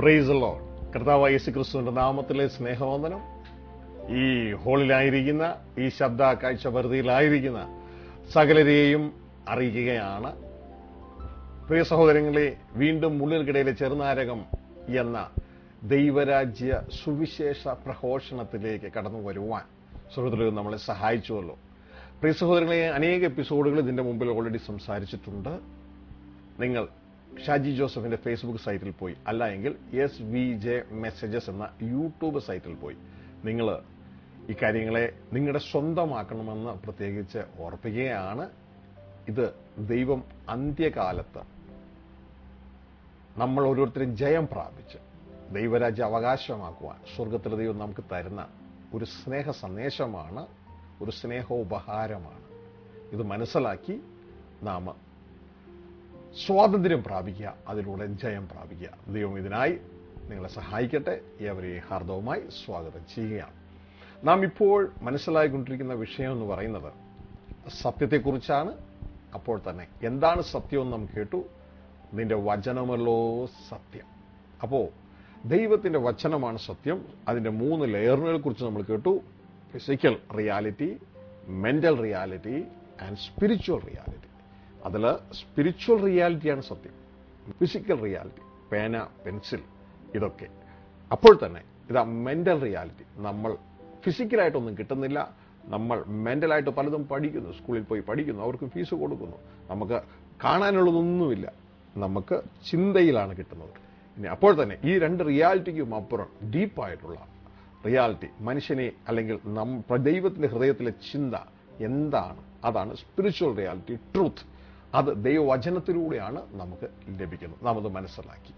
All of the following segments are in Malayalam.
പ്രൈസ് ലോ കർത്താവ് യേശു ക്രിസ്തുവിന്റെ നാമത്തിലെ സ്നേഹവന്ദനം ഈ ഹോളിലായിരിക്കുന്ന ഈ ശബ്ദ കാഴ്ച പരിധിയിലായിരിക്കുന്ന സകലരെയും അറിയിക്കുകയാണ് പ്രിയ സഹോദരങ്ങളെ വീണ്ടും മുള്ളിൽക്കിടയിലെ ചെറുനാരകം എന്ന ദൈവരാജ്യ സുവിശേഷ പ്രഘോഷണത്തിലേക്ക് കടന്നു വരുവാൻ സുഹൃത്തുക്കൾ നമ്മളെ സഹായിച്ചുവല്ലോ പ്രിയ സഹോദരങ്ങളെ അനേക എപ്പിസോഡുകൾ ഇതിന്റെ മുമ്പിൽ ഓൾറെഡി സംസാരിച്ചിട്ടുണ്ട് നിങ്ങൾ ഷാജി ജോസഫിന്റെ ഫേസ്ബുക്ക് സൈറ്റിൽ പോയി അല്ല എങ്കിൽ എസ് വി ജെ മെസ്സേജസ് എന്ന യൂട്യൂബ് സൈറ്റിൽ പോയി നിങ്ങൾ ഈ കാര്യങ്ങളെ നിങ്ങളുടെ സ്വന്തമാക്കണമെന്ന് പ്രത്യേകിച്ച് ഓർപ്പിക്കുകയാണ് ഇത് ദൈവം അന്ത്യകാലത്ത് നമ്മൾ ഓരോരുത്തരും ജയം പ്രാപിച്ച് ദൈവരാജ്യ അവകാശമാക്കുവാൻ സ്വർഗത്തിലെ ദൈവം നമുക്ക് തരുന്ന ഒരു സ്നേഹ സന്ദേശമാണ് ഒരു സ്നേഹോപഹാരമാണ് ഇത് മനസ്സിലാക്കി നാം സ്വാതന്ത്ര്യം പ്രാപിക്കുക അതിലൂടെ ജയം പ്രാപിക്കുക ദൈവം ഇതിനായി നിങ്ങളെ സഹായിക്കട്ടെ ഏവരെ ഹാർദവുമായി സ്വാഗതം ചെയ്യുകയാണ് നാം ഇപ്പോൾ മനസ്സിലായിക്കൊണ്ടിരിക്കുന്ന വിഷയം എന്ന് പറയുന്നത് സത്യത്തെക്കുറിച്ചാണ് അപ്പോൾ തന്നെ എന്താണ് സത്യം എന്ന് നാം കേട്ടു നിന്റെ വചനമല്ലോ സത്യം അപ്പോ ദൈവത്തിന്റെ വചനമാണ് സത്യം അതിന്റെ മൂന്ന് ലെയറുകളെ കുറിച്ച് നമ്മൾ കേട്ടു physical reality mental reality and spiritual reality അതിൽ സ്പിരിച്വൽ റിയാലിറ്റിയാണ് സത്യം ഫിസിക്കൽ റിയാലിറ്റി പേന പെൻസിൽ ഇതൊക്കെ അപ്പോൾ തന്നെ ഇതാ മെന്റൽ റിയാലിറ്റി നമ്മൾ ഫിസിക്കലായിട്ടൊന്നും കിട്ടുന്നില്ല നമ്മൾ മെന്റലായിട്ട് പലതും പഠിക്കുന്നു സ്കൂളിൽ പോയി പഠിക്കുന്നു അവർക്ക് ഫീസ് കൊടുക്കുന്നു നമുക്ക് കാണാനുള്ളതൊന്നുമില്ല നമുക്ക് ചിന്തയിലാണ് കിട്ടുന്നത് ഇനി അപ്പോൾ തന്നെ ഈ രണ്ട് റിയാലിറ്റിക്കും അപ്പുറം ഡീപ്പായിട്ടുള്ള റിയാലിറ്റി മനുഷ്യനെ അല്ലെങ്കിൽ നം ദൈവത്തിന്റെ ഹൃദയത്തിലെ ചിന്ത എന്താണ് അതാണ് സ്പിരിച്വൽ റിയാലിറ്റി ട്രൂത്ത് അത് ദൈവവചനത്തിലൂടെയാണ് നമുക്ക് ലഭിക്കുന്നത് നാം അത് മനസ്സിലാക്കി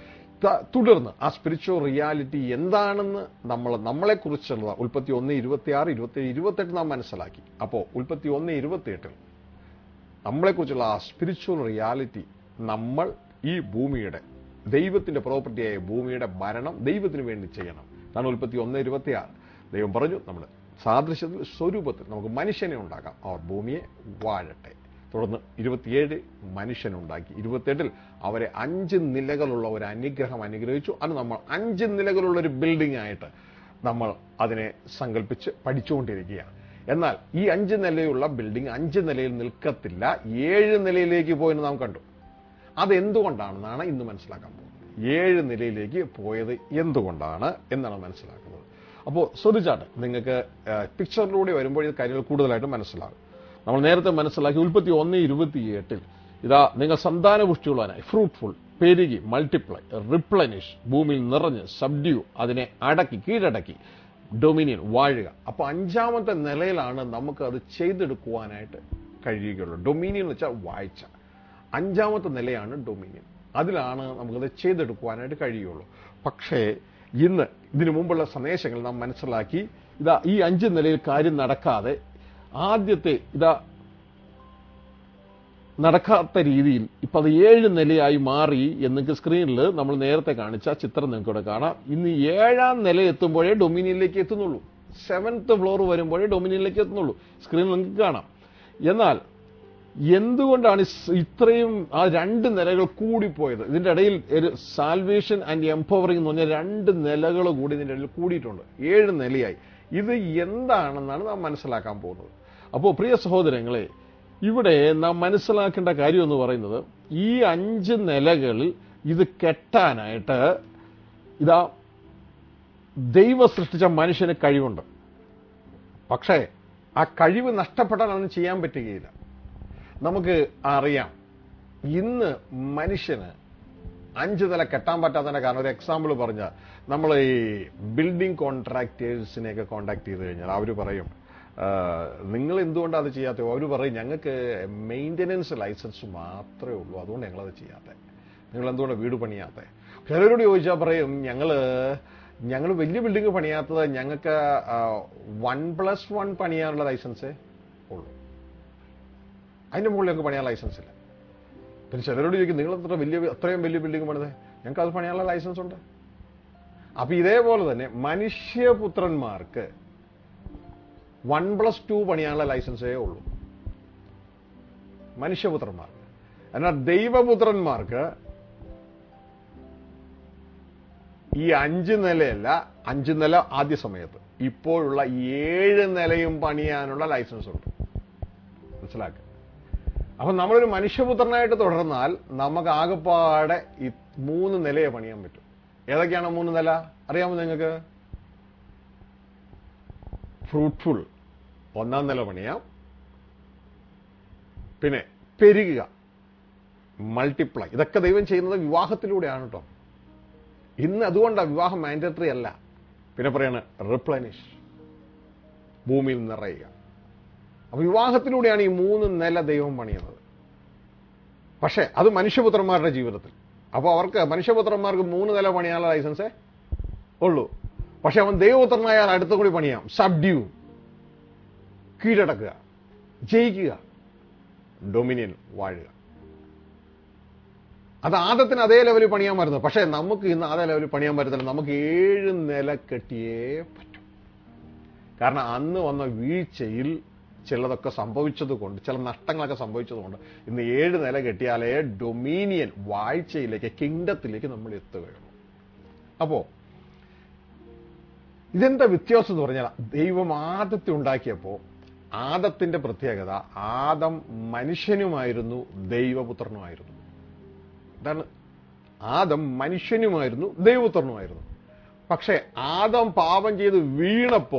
തുടർന്ന് ആ സ്പിരിച്വൽ റിയാലിറ്റി എന്താണെന്ന് നമ്മൾ നമ്മളെക്കുറിച്ചുള്ള ഉൽപ്പത്തി ഒന്ന് ഇരുപത്തി ആറ് ഇരുപത്തി ഇരുപത്തെട്ട് നാം മനസ്സിലാക്കി അപ്പോൾ ഉൽപ്പത്തി ഒന്ന് ഇരുപത്തിയെട്ടിൽ നമ്മളെക്കുറിച്ചുള്ള ആ സ്പിരിച്വൽ റിയാലിറ്റി നമ്മൾ ഈ ഭൂമിയുടെ ദൈവത്തിന്റെ പ്രോപ്പർട്ടിയായ ഭൂമിയുടെ ഭരണം ദൈവത്തിന് വേണ്ടി ചെയ്യണം അതാണ് ഉൽപ്പത്തി ഒന്ന് ഇരുപത്തി ആറ് ദൈവം പറഞ്ഞു നമ്മുടെ സാദൃശ്യത്തിൽ സ്വരൂപത്തിൽ നമുക്ക് മനുഷ്യനെ ഉണ്ടാക്കാം അവർ ഭൂമിയെ വാഴട്ടെ തുടർന്ന് ഇരുപത്തിയേഴ് മനുഷ്യനുണ്ടാക്കി ഇരുപത്തിയെട്ടിൽ അവരെ അഞ്ച് നിലകളുള്ള ഒരു അനുഗ്രഹം അനുഗ്രഹിച്ചു അത് നമ്മൾ അഞ്ച് നിലകളുള്ള ഒരു ബിൽഡിംഗ് ആയിട്ട് നമ്മൾ അതിനെ സങ്കല്പിച്ച് പഠിച്ചുകൊണ്ടിരിക്കുകയാണ് എന്നാൽ ഈ അഞ്ച് നിലയുള്ള ബിൽഡിംഗ് അഞ്ച് നിലയിൽ നിൽക്കത്തില്ല ഏഴ് നിലയിലേക്ക് പോയെന്ന് നാം കണ്ടു അതെന്തുകൊണ്ടാണെന്നാണ് ഇന്ന് മനസ്സിലാക്കാൻ പോകുന്നത് ഏഴ് നിലയിലേക്ക് പോയത് എന്തുകൊണ്ടാണ് എന്നാണ് മനസ്സിലാക്കുന്നത് അപ്പോൾ ശ്രദ്ധിച്ചാട്ടെ നിങ്ങൾക്ക് പിക്ചറിലൂടെ വരുമ്പോൾ ഇത് കാര്യങ്ങൾ കൂടുതലായിട്ട് മനസ്സിലാകും നമ്മൾ നേരത്തെ മനസ്സിലാക്കി ഉൽപ്പത്തി ഒന്ന് ഇരുപത്തിയെട്ടിൽ ഇതാ നിങ്ങൾ സന്താനപുഷ്ടിയുള്ളവനായി ഫ്രൂട്ട്ഫുൾ പെരുകി മൾട്ടിപ്ലൈ റിപ്ലനിഷ് ഭൂമിയിൽ നിറഞ്ഞ് സബ്ഡ്യൂ അതിനെ അടക്കി കീഴടക്കി ഡൊമിനിയൻ വാഴുക അപ്പൊ അഞ്ചാമത്തെ നിലയിലാണ് നമുക്ക് അത് ചെയ്തെടുക്കുവാനായിട്ട് കഴിയുകയുള്ളൂ ഡൊമിനിയൻ എന്ന് വെച്ചാൽ വാഴ്ച അഞ്ചാമത്തെ നിലയാണ് ഡൊമിനിയൻ അതിലാണ് നമുക്കത് ചെയ്തെടുക്കുവാനായിട്ട് കഴിയുള്ളൂ പക്ഷേ ഇന്ന് ഇതിനു മുമ്പുള്ള സന്ദേശങ്ങൾ നാം മനസ്സിലാക്കി ഇതാ ഈ അഞ്ച് നിലയിൽ കാര്യം നടക്കാതെ ആദ്യത്തെ ഇതാ നടക്കാത്ത രീതിയിൽ ഇപ്പൊ അത് ഏഴ് നിലയായി മാറി എന്ന് സ്ക്രീനിൽ നമ്മൾ നേരത്തെ കാണിച്ച ചിത്രം നിങ്ങൾക്ക് ഇവിടെ കാണാം ഇന്ന് ഏഴാം നില എത്തുമ്പോഴേ ഡൊമിനിയനിലേക്ക് എത്തുന്നുള്ളൂ സെവൻത്ത് ഫ്ലോർ വരുമ്പോഴേ ഡൊമിനിയനിലേക്ക് എത്തുന്നുള്ളൂ സ്ക്രീനിൽ നിങ്ങൾക്ക് കാണാം എന്നാൽ എന്തുകൊണ്ടാണ് ഇത്രയും ആ രണ്ട് നിലകൾ കൂടിപ്പോയത് ഇതിന്റെ ഇടയിൽ ഒരു സാൽവേഷൻ ആൻഡ് എംപവറിംഗ് എന്ന് പറഞ്ഞ രണ്ട് നിലകൾ കൂടി ഇതിന്റെ ഇടയിൽ കൂടിയിട്ടുണ്ട് ഏഴ് നിലയായി ഇത് എന്താണെന്നാണ് നാം മനസ്സിലാക്കാൻ പോകുന്നത് അപ്പോൾ പ്രിയ സഹോദരങ്ങളെ ഇവിടെ നാം മനസ്സിലാക്കേണ്ട കാര്യം എന്ന് പറയുന്നത് ഈ അഞ്ച് നിലകളിൽ ഇത് കെട്ടാനായിട്ട് ഇതാ ദൈവം സൃഷ്ടിച്ച മനുഷ്യന് കഴിവുണ്ട് പക്ഷേ ആ കഴിവ് നഷ്ടപ്പെട്ടാൽ അതൊന്നും ചെയ്യാൻ പറ്റുകയില്ല നമുക്ക് അറിയാം ഇന്ന് മനുഷ്യന് അഞ്ച് നില കെട്ടാൻ പറ്റാത്തതിന്റെ കാരണം ഒരു എക്സാമ്പിൾ പറഞ്ഞാൽ നമ്മൾ ഈ ബിൽഡിംഗ് കോൺട്രാക്ടേഴ്സിനെയൊക്കെ കോൺടാക്ട് ചെയ്ത് കഴിഞ്ഞാൽ അവർ പറയും നിങ്ങൾ എന്തുകൊണ്ടാണ് അത് ചെയ്യാത്തത് അവർ പറയും ഞങ്ങൾക്ക് മെയിൻ്റനൻസ് ലൈസൻസ് മാത്രമേ ഉള്ളൂ അതുകൊണ്ട് ഞങ്ങളത് ചെയ്യാത്തത് നിങ്ങൾ എന്തുകൊണ്ട് വീട് പണിയാത്തത് ചിലരോട് ചോദിച്ചാൽ പറയും ഞങ്ങൾ ഞങ്ങൾ വലിയ ബിൽഡിംഗ് പണിയാത്തത് ഞങ്ങൾക്ക് വൺ പ്ലസ് വൺ പണിയാനുള്ള ലൈസൻസേ ഉള്ളൂ അതിന്റെ മുകളിൽ ഞങ്ങൾക്ക് പണിയാൻ ലൈസൻസ് ഇല്ല പിന്നെ ചിലരോട് ചോദിക്കും നിങ്ങൾ എത്ര വലിയ അത്രയും വലിയ ബിൽഡിംഗ് പണിതേ ഞങ്ങൾക്ക് അത് പണിയാനുള്ള ലൈസൻസ് ഉണ്ട് അപ്പൊ ഇതേപോലെ തന്നെ മനുഷ്യപുത്രന്മാർക്ക് വൺ പ്ലസ് ടു പണിയാനുള്ള ലൈസൻസേ ഉള്ളൂ മനുഷ്യപുത്രന്മാർക്ക് എന്നാൽ ദൈവപുത്രന്മാർക്ക് ഈ അഞ്ച് നിലയല്ല അഞ്ച് നില ആദ്യ സമയത്ത് ഇപ്പോഴുള്ള ഏഴ് നിലയും പണിയാനുള്ള ലൈസൻസ് ഉണ്ട് മനസ്സിലാക്കുക അപ്പൊ നമ്മളൊരു മനുഷ്യപുത്രനായിട്ട് തുടർന്നാൽ നമുക്ക് ആകെപ്പാടെ ഈ മൂന്ന് നിലയെ പണിയാൻ പറ്റും ഏതൊക്കെയാണ് മൂന്ന് നില അറിയാമോ നിങ്ങൾക്ക് ഫ്രൂട്ട്ഫുൾ ഒന്നാം നില പണിയാം പിന്നെ പെരുകുക മൾട്ടിപ്ലൈ ഇതൊക്കെ ദൈവം ചെയ്യുന്നത് വിവാഹത്തിലൂടെയാണ് കേട്ടോ ഇന്ന് അതുകൊണ്ടാണ് വിവാഹം മാൻഡറ്ററി അല്ല പിന്നെ പറയാണ് റിപ്ലനിഷ് ഭൂമിയിൽ നിറയുക അപ്പൊ വിവാഹത്തിലൂടെയാണ് ഈ മൂന്ന് നില ദൈവം പണിയുന്നത് പക്ഷേ അത് മനുഷ്യപുത്രന്മാരുടെ ജീവിതത്തിൽ അപ്പോൾ അവർക്ക് മനുഷ്യപുത്രന്മാർക്ക് മൂന്ന് നില പണിയാനുള്ള ലൈസൻസേ ഉള്ളൂ പക്ഷെ അവൻ ദൈവപുത്രനായാൽ അടുത്ത കൂടി പണിയാം സബ്ഡ്യൂ കീഴടക്കുക ജയിക്കുക ഡൊമിനിയൻ വാഴുക അത് ആദത്തിന് അതേ ലെവലിൽ പണിയാൻ പറ്റുന്നു പക്ഷേ നമുക്ക് ഇന്ന് അതേ ലെവലിൽ പണിയാൻ പറ്റത്തില്ല നമുക്ക് ഏഴ് നില കെട്ടിയേ പറ്റും കാരണം അന്ന് വന്ന വീഴ്ചയിൽ ചിലതൊക്കെ സംഭവിച്ചത് കൊണ്ട് ചില നഷ്ടങ്ങളൊക്കെ സംഭവിച്ചത് കൊണ്ട് ഇന്ന് ഏഴ് നില കെട്ടിയാലേ ഡൊമീനിയൻ വാഴ്ചയിലേക്ക് കിങ്ഡത്തിലേക്ക് നമ്മൾ എത്തുകയുള്ളൂ അപ്പോ ഇതെന്താ വ്യത്യാസം എന്ന് പറഞ്ഞാൽ ദൈവം ആദത്തെ ഉണ്ടാക്കിയപ്പോൾ ആദത്തിന്റെ പ്രത്യേകത ആദം മനുഷ്യനുമായിരുന്നു ദൈവപുത്രനുമായിരുന്നു ഇതാണ് ആദം മനുഷ്യനുമായിരുന്നു ദൈവപുത്രനുമായിരുന്നു പക്ഷെ ആദം പാപം ചെയ്ത് വീണപ്പോ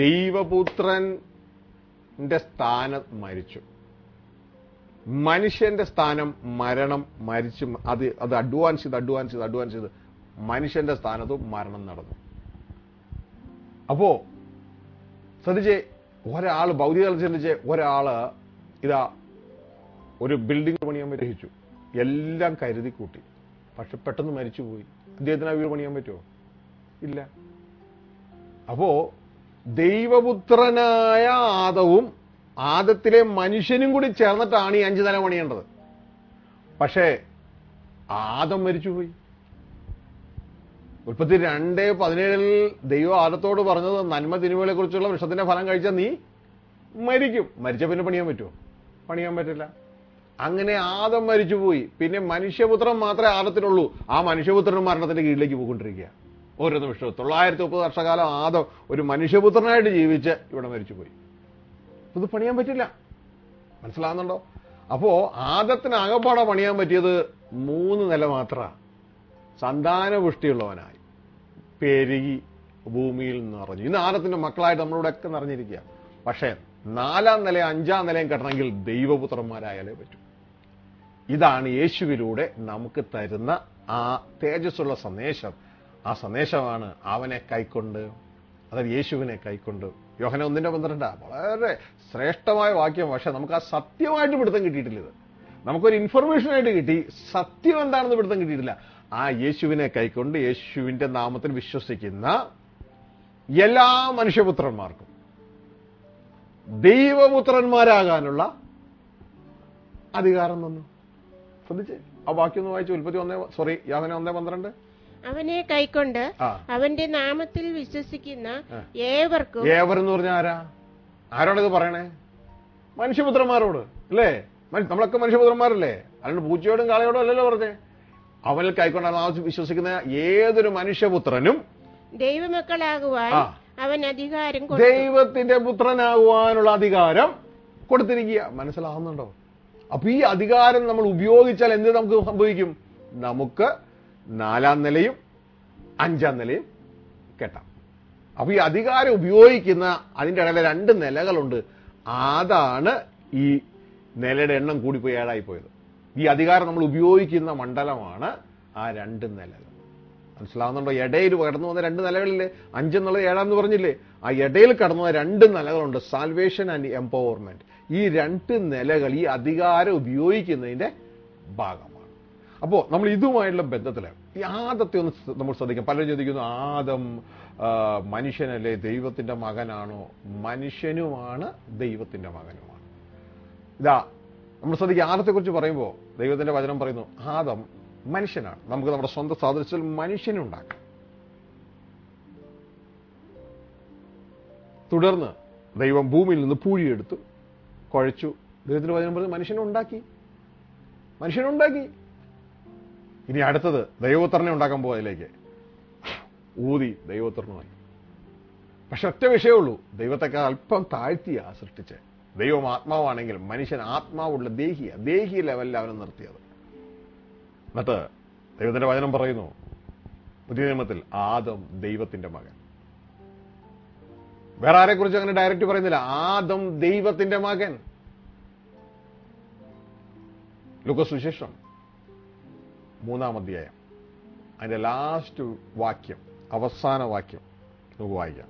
ദൈവപുത്രന്റെ സ്ഥാനം മരിച്ചു മനുഷ്യന്റെ സ്ഥാനം മരണം മരിച്ചു അത് അത് അഡ്വാൻസ് ചെയ്ത് അഡ്വാൻസ് ചെയ്ത് അഡ്വാൻസ് ചെയ്ത് മനുഷ്യന്റെ സ്ഥാനത്തും മരണം നടന്നു അപ്പോ ശ്രദ്ധിച്ചേ ഒരാൾ ഭൗതിക ചിന്തിച്ച് ഒരാള് ഇതാ ഒരു ബിൽഡിംഗ് പണിയാൻ ഗ്രഹിച്ചു എല്ലാം കരുതി കൂട്ടി പക്ഷെ പെട്ടെന്ന് മരിച്ചുപോയി അദ്ദേഹത്തിന് ആ വീട് പണിയാൻ പറ്റുമോ ഇല്ല അപ്പോ ദൈവപുത്രനായ ആദവും ആദത്തിലെ മനുഷ്യനും കൂടി ചേർന്നിട്ടാണ് ഈ അഞ്ചു നില പണിയേണ്ടത് പക്ഷേ ആദം മരിച്ചുപോയി ഉൽപ്പത്തി രണ്ട് പതിനേഴിൽ ദൈവം ആദത്തോട് പറഞ്ഞത് നന്മ തിന്മകളെ കുറിച്ചുള്ള വിഷത്തിന്റെ ഫലം കഴിച്ചാൽ നീ മരിക്കും മരിച്ച പിന്നെ പണിയാൻ പറ്റുമോ പണിയാൻ പറ്റില്ല അങ്ങനെ ആദം മരിച്ചുപോയി പിന്നെ മനുഷ്യപുത്രൻ മാത്രമേ ആദത്തിനുള്ളൂ ആ മനുഷ്യപുത്രൻ മരണത്തിന്റെ കീഴിലേക്ക് പോയിക്കൊണ്ടിരിക്കുക ഓരോ നിമിഷവും തൊള്ളായിരത്തി മുപ്പത് വർഷക്കാലം ആദം ഒരു മനുഷ്യപുത്രനായിട്ട് ജീവിച്ച് ഇവിടെ മരിച്ചുപോയി ഇത് പണിയാൻ പറ്റില്ല മനസ്സിലാകുന്നുണ്ടോ അപ്പോ ആദത്തിന് അകപ്പാടെ പണിയാൻ പറ്റിയത് മൂന്ന് നില മാത്രമാണ് സന്താനപുഷ്ടിയുള്ളവനായി പെരുകി ഭൂമിയിൽ നിറഞ്ഞു ഇന്ന് ആദത്തിന്റെ മക്കളായിട്ട് നമ്മളിവിടെ ഒക്കെ നിറഞ്ഞിരിക്കുക പക്ഷേ നാലാം നിലയും അഞ്ചാം നിലയും കെട്ടണമെങ്കിൽ ദൈവപുത്രന്മാരായാലേ പറ്റൂ ഇതാണ് യേശുവിലൂടെ നമുക്ക് തരുന്ന ആ തേജസ്സുള്ള സന്ദേശം ആ സന്ദേശമാണ് അവനെ കൈക്കൊണ്ട് അതായത് യേശുവിനെ കൈക്കൊണ്ട് യോഹന ഒന്നിന്റെ പന്ത്രണ്ട വളരെ ശ്രേഷ്ഠമായ വാക്യം പക്ഷെ നമുക്ക് ആ സത്യമായിട്ട് പിടുത്തം കിട്ടിയിട്ടില്ല ഇത് നമുക്കൊരു ഇൻഫർമേഷൻ ആയിട്ട് കിട്ടി സത്യം എന്താണെന്ന് പിടുത്തം കിട്ടിയിട്ടില്ല ആ യേശുവിനെ കൈക്കൊണ്ട് യേശുവിന്റെ നാമത്തിൽ വിശ്വസിക്കുന്ന എല്ലാ മനുഷ്യപുത്രന്മാർക്കും ദൈവപുത്രന്മാരാകാനുള്ള അധികാരം തന്നു ശ്രദ്ധിച്ചേ ആ വാക്യം ഒന്ന് വായിച്ചു ഉൽപ്പത്തി ഒന്നേ സോറി യാതന ഒന്നേ പന്ത്രണ്ട് അവനെ കൈക്കൊണ്ട് ആ. അവന്റെ നാമത്തിൽ വിശ്വസിക്കുന്ന ആ. ഏവർക്കും ഏവർ എന്ന് പറഞ്ഞ ആരാ ആരോടത് പറയണേ മനുഷ്യപുത്രന്മാരോട് അല്ലേ മൻ- നമ്മളൊക്കെ മനുഷ്യപുത്രന്മാരല്ലേ അല്ലാണ്ട് പൂച്ചയോടും കാളയോടും അല്ലല്ലോ പറഞ്ഞേ അവനിൽ കൈക്കൊണ്ടാണ് ആ വിശ്വസിക്കുന്ന ഏതൊരു മനുഷ്യപുത്രനും ദൈവമക്കളാകുവാൻ ആ. അവൻ അധികാരം കൊടുത്തു ദൈവത്തിന്റെ പുത്രനാകുവാനുള്ള അധികാരം കൊടുത്തിരിക്കുക മനസ്സിലാവുന്നുണ്ടോ അപ്പൊ ഈ അധികാരം നമ്മൾ ഉപയോഗിച്ചാൽ എന്ത് നമുക്ക് സംഭവിക്കും നമുക്ക് നാലാം നിലയും അഞ്ചാം നിലയും കെട്ടാം അപ്പൊ ഈ അധികാരം ഉപയോഗിക്കുന്ന അതിന്റെ ഇടയിലെ രണ്ട് നിലകളുണ്ട് അതാണ് ഈ നിലയുടെ എണ്ണം കൂടിപ്പോയി ഏഴായി പോയത് ഈ അധികാരം നമ്മൾ ഉപയോഗിക്കുന്ന മണ്ഡലമാണ് ആ രണ്ട് നിലകൾ മനസ്സിലാവുന്നുണ്ടോ ഇടയിൽ കടന്നു വന്ന രണ്ട് നിലകളില്ലേ അഞ്ചെന്നുള്ളത് ഏഴാന്ന് പറഞ്ഞില്ലേ ആ ഇടയിൽ കടന്നു വന്ന രണ്ട് നിലകളുണ്ട് സാൽവേഷൻ ആൻഡ് എംപവർമെന്റ് ഈ രണ്ട് നിലകൾ ഈ അധികാരം ഉപയോഗിക്കുന്നതിന്റെ ഭാഗമാണ് അപ്പോൾ നമ്മൾ ഇതുമായിട്ടുള്ള ബന്ധത്തിൽ ഈ ആദത്തെ ഒന്ന് ശ്ര- നമ്മൾ ശ്രദ്ധിക്കാം പലരും ചോദിക്കുന്നു ആദം ആ, മനുഷ്യനല്ലേ ദൈവത്തിന്റെ മകനാണോ മനുഷ്യനുമാണ് ദൈവത്തിന്റെ മകനുമാണ് ഇതാ നമ്മൾ ശ്രദ്ധിക്കുക ആദത്തെക്കുറിച്ച് പറയുമ്പോൾ ദൈവത്തിന്റെ വചനം പറയുന്നു ആദം മനുഷ്യനാണ് നമുക്ക് നമ്മുടെ സ്വന്തം സാദൃശ്യത്തിൽ മനുഷ്യനെ ഉണ്ടാക്കാം തുടർന്ന് ദൈവം ഭൂമിയിൽ നിന്ന് പൂഴിയെടുത്തു കുഴച്ചു ദൈവത്തിന്റെ വചനം പറഞ്ഞു മനുഷ്യനെ ഉണ്ടാക്കി മനുഷ്യനെ ഉണ്ടാക്കി ഇനി അടുത്തത് ദൈവപുത്രനെ ഉണ്ടാക്കാൻ പോവാ അതിലേക്ക് ഊതി ദൈവപുത്രനുമായി പക്ഷെ ഒറ്റ വിഷയമുള്ളൂ ദൈവത്തെക്കാൾ അല്പം താഴ്ത്തിയാ സൃഷ്ടിച്ച് ദൈവം ആത്മാവാണെങ്കിൽ മനുഷ്യൻ ആത്മാവുള്ള ദേഹിയ ദേഹി ലെവലിൽ അവനെ നിർത്തിയത് എന്നിട്ട് ദൈവത്തിന്റെ വചനം പറയുന്നു പുതിയ നിയമത്തിൽ ആദം ദൈവത്തിന്റെ മകൻ വേറെ ആരെ കുറിച്ച് അങ്ങനെ ഡയറക്റ്റ് പറയുന്നില്ല ആദം ദൈവത്തിന്റെ മകൻ ലുക്കസുശേഷം മൂന്നാം അധ്യായം അതിന്റെ ലാസ്റ്റ് വാക്യം അവസാന വാക്യം നമുക്ക് വായിക്കാം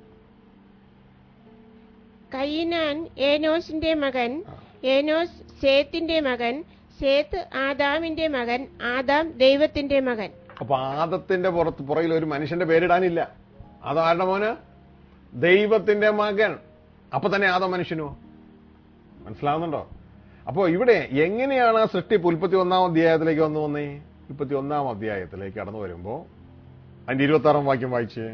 കയ്യനാൻ ഏനോസിന്റെ മകൻ ആ. ഏനോസ് സേത്തിന്റെ മകൻ സേത്ത് ആദാമിന്റെ മകൻ ആദാം ദൈവത്തിന്റെ മകൻ അപ്പൊ ആദത്തിന്റെ പുറത്ത് പുറകിൽ ഒരു മനുഷ്യന്റെ പേരിടാനില്ല അതാരുടെ മോന് ദൈവത്തിന്റെ മകൻ അപ്പൊ തന്നെ ആദം മനുഷ്യനോ മനസ്സിലാവുന്നുണ്ടോ അപ്പോ ഇവിടെ എങ്ങനെയാണ് ആ സൃഷ്ടിപ്പ് ഉൽപ്പത്തി ഒന്നാം അധ്യായത്തിലേക്ക് വന്നു വന്നേ ഉൽപ്പത്തി ഒന്നാം അധ്യായത്തിലേക്ക് കടന്നു വരുമ്പോ അതിന്റെ ഇരുപത്തി ആറാം വാക്യം വായിച്ചേ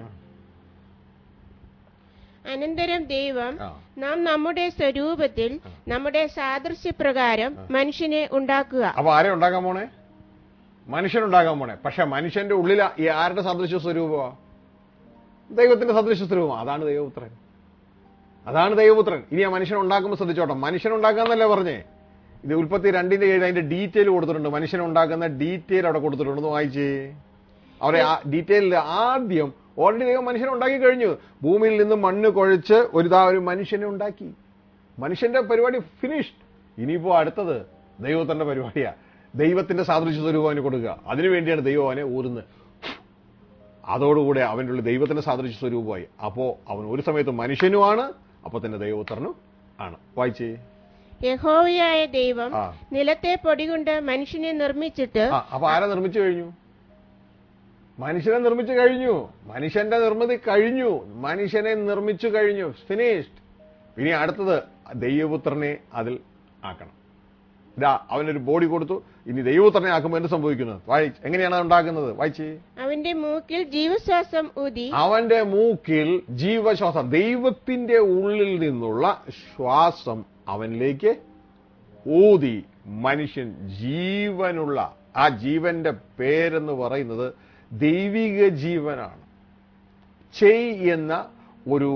അനന്തരം ദൈവം ആ നാം നമ്മുടെ സ്വരൂപത്തിൽ നമ്മുടെ സാദൃശ്യപ്രകാരം മനുഷ്യനെ ഉണ്ടാക്കുക അപ്പൊ ആരെ ഉണ്ടാക്കാൻ പോണേ മനുഷ്യനുണ്ടാകാൻ പോണേ പക്ഷെ മനുഷ്യന്റെ ഉള്ളിൽ ഈ ആരുടെ സദൃശ്യ സ്വരൂപമാ ദൈവത്തിന്റെ സദൃശ്യ സ്വരൂപം അതാണ് ദൈവപുത്രൻ അതാണ് ദൈവപുത്രൻ ഇനി ആ മനുഷ്യൻ ഉണ്ടാക്കുമ്പോൾ ശ്രദ്ധിച്ചോട്ടെ മനുഷ്യൻ ഉണ്ടാക്കാന്നല്ലേ പറഞ്ഞേ ഇത് ഉൽപ്പത്തി രണ്ടിന്റെ ഏഴ് അതിന്റെ ഡീറ്റെയിൽ കൊടുത്തിട്ടുണ്ട് മനുഷ്യൻ ഉണ്ടാക്കുന്ന ഡീറ്റെയിൽ അവിടെ കൊടുത്തിട്ടുണ്ട് ഒന്ന് വായിച്ചേ അവരെ ആ ഡീറ്റെയിലിൽ ആദ്യം ഓൾറെഡി ദൈവം മനുഷ്യനെ ഉണ്ടാക്കി കഴിഞ്ഞു ഭൂമിയിൽ നിന്ന് മണ്ണ് കുഴച്ച് ഒരു ദാ ഒരു മനുഷ്യനെ ഉണ്ടാക്കി മനുഷ്യന്റെ പരിപാടി ഫിനിഷ്ഡ് ഇനിയിപ്പോ അടുത്തത് ദൈവത്തിന്റെ പരിപാടിയാ ദൈവത്തിന്റെ സാദൃശ്യ സ്വരൂപം അവന് കൊടുക്കുക അതിനുവേണ്ടിയാണ് ദൈവം അവനെ ഊരുന്നത് അതോടുകൂടെ അവൻ്റെ ഉള്ളിൽ ദൈവത്തിന്റെ സാദൃശ്യ സ്വരൂപമായി അപ്പോ അവൻ ഒരു സമയത്ത് മനുഷ്യനുമാണ് അപ്പൊ തന്നെ ദൈവപുത്രനും ആണ് വായിച്ചേ യഹോവയായ ദൈവം ആ. നിലത്തെ പൊടികൊണ്ട് മനുഷ്യനെ നിർമ്മിച്ചിട്ട് ആ അപ്പൊ ആരാ നിർമ്മിച്ചു കഴിഞ്ഞു മനുഷ്യനെ നിർമ്മിച്ചു കഴിഞ്ഞു മനുഷ്യന്റെ നിർമ്മിതി കഴിഞ്ഞു മനുഷ്യനെ നിർമ്മിച്ചു കഴിഞ്ഞു ഫിനിഷ്ഡ് ഇനി അടുത്തത് ദൈവപുത്രനെ അതിൽ ആക്കണം ഇതാ അവനൊരു ബോഡി കൊടുത്തു ഇനി ദൈവപുത്രനെ ആക്കുമ്പോൾ എന്ത് സംഭവിക്കുന്നത് വായി എങ്ങനെയാണ് അത് ഉണ്ടാക്കുന്നത് വായിച്ചേ അവന്റെ മൂക്കിൽ ജീവശ്വാസം ഊതി അവന്റെ മൂക്കിൽ ജീവശ്വാസം ദൈവത്തിന്റെ ഉള്ളിൽ നിന്നുള്ള ശ്വാസം അവനിലേക്ക് ഊതി മനുഷ്യൻ ജീവനുള്ള ആ ജീവന്റെ പേരെന്ന് പറയുന്നത് ദൈവിക ജീവനാണ് ചെയ് എന്ന ഒരു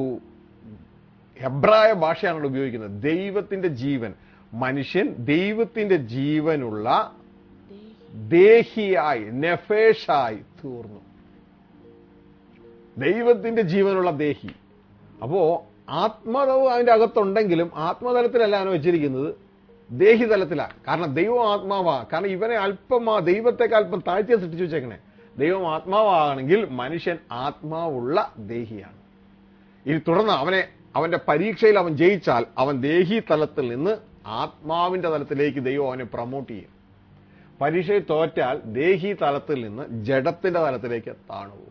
ഹെബ്രായ ഭാഷയാണ് അവിടെ ഉപയോഗിക്കുന്നത് ദൈവത്തിന്റെ ജീവൻ മനുഷ്യൻ ദൈവത്തിന്റെ ജീവനുള്ള ദേഹിയായി നെഫേഷായി തീർന്നു ദൈവത്തിന്റെ ജീവനുള്ള ദേഹി അപ്പോ ആത്മതവ് അതിന്റെ അകത്തുണ്ടെങ്കിലും ആത്മതലത്തിലല്ല അവനെ വെച്ചിരിക്കുന്നത് ദേഹി തലത്തിലാണ് കാരണം ദൈവം ആത്മാവാ കാരണം ഇവനെ അല്പം ആ ദൈവത്തെക്കാൾ അല്പം താഴ്ത്തിയ സൃഷ്ടിച്ചു വെച്ചേക്കണേ ദൈവം ആത്മാവാണെങ്കിൽ മനുഷ്യൻ ആത്മാവുള്ള ദേഹിയാണ് ഇനി തുടർന്ന് അവനെ അവന്റെ പരീക്ഷയിൽ അവൻ ജയിച്ചാൽ അവൻ ദേഹി തലത്തിൽ നിന്ന് ആത്മാവിന്റെ തലത്തിലേക്ക് ദൈവം അവനെ പ്രൊമോട്ട് ചെയ്യും പരീക്ഷയിൽ തോറ്റാൽ ദേഹി തലത്തിൽ നിന്ന് ജഡത്തിന്റെ തലത്തിലേക്ക് താണുപോകും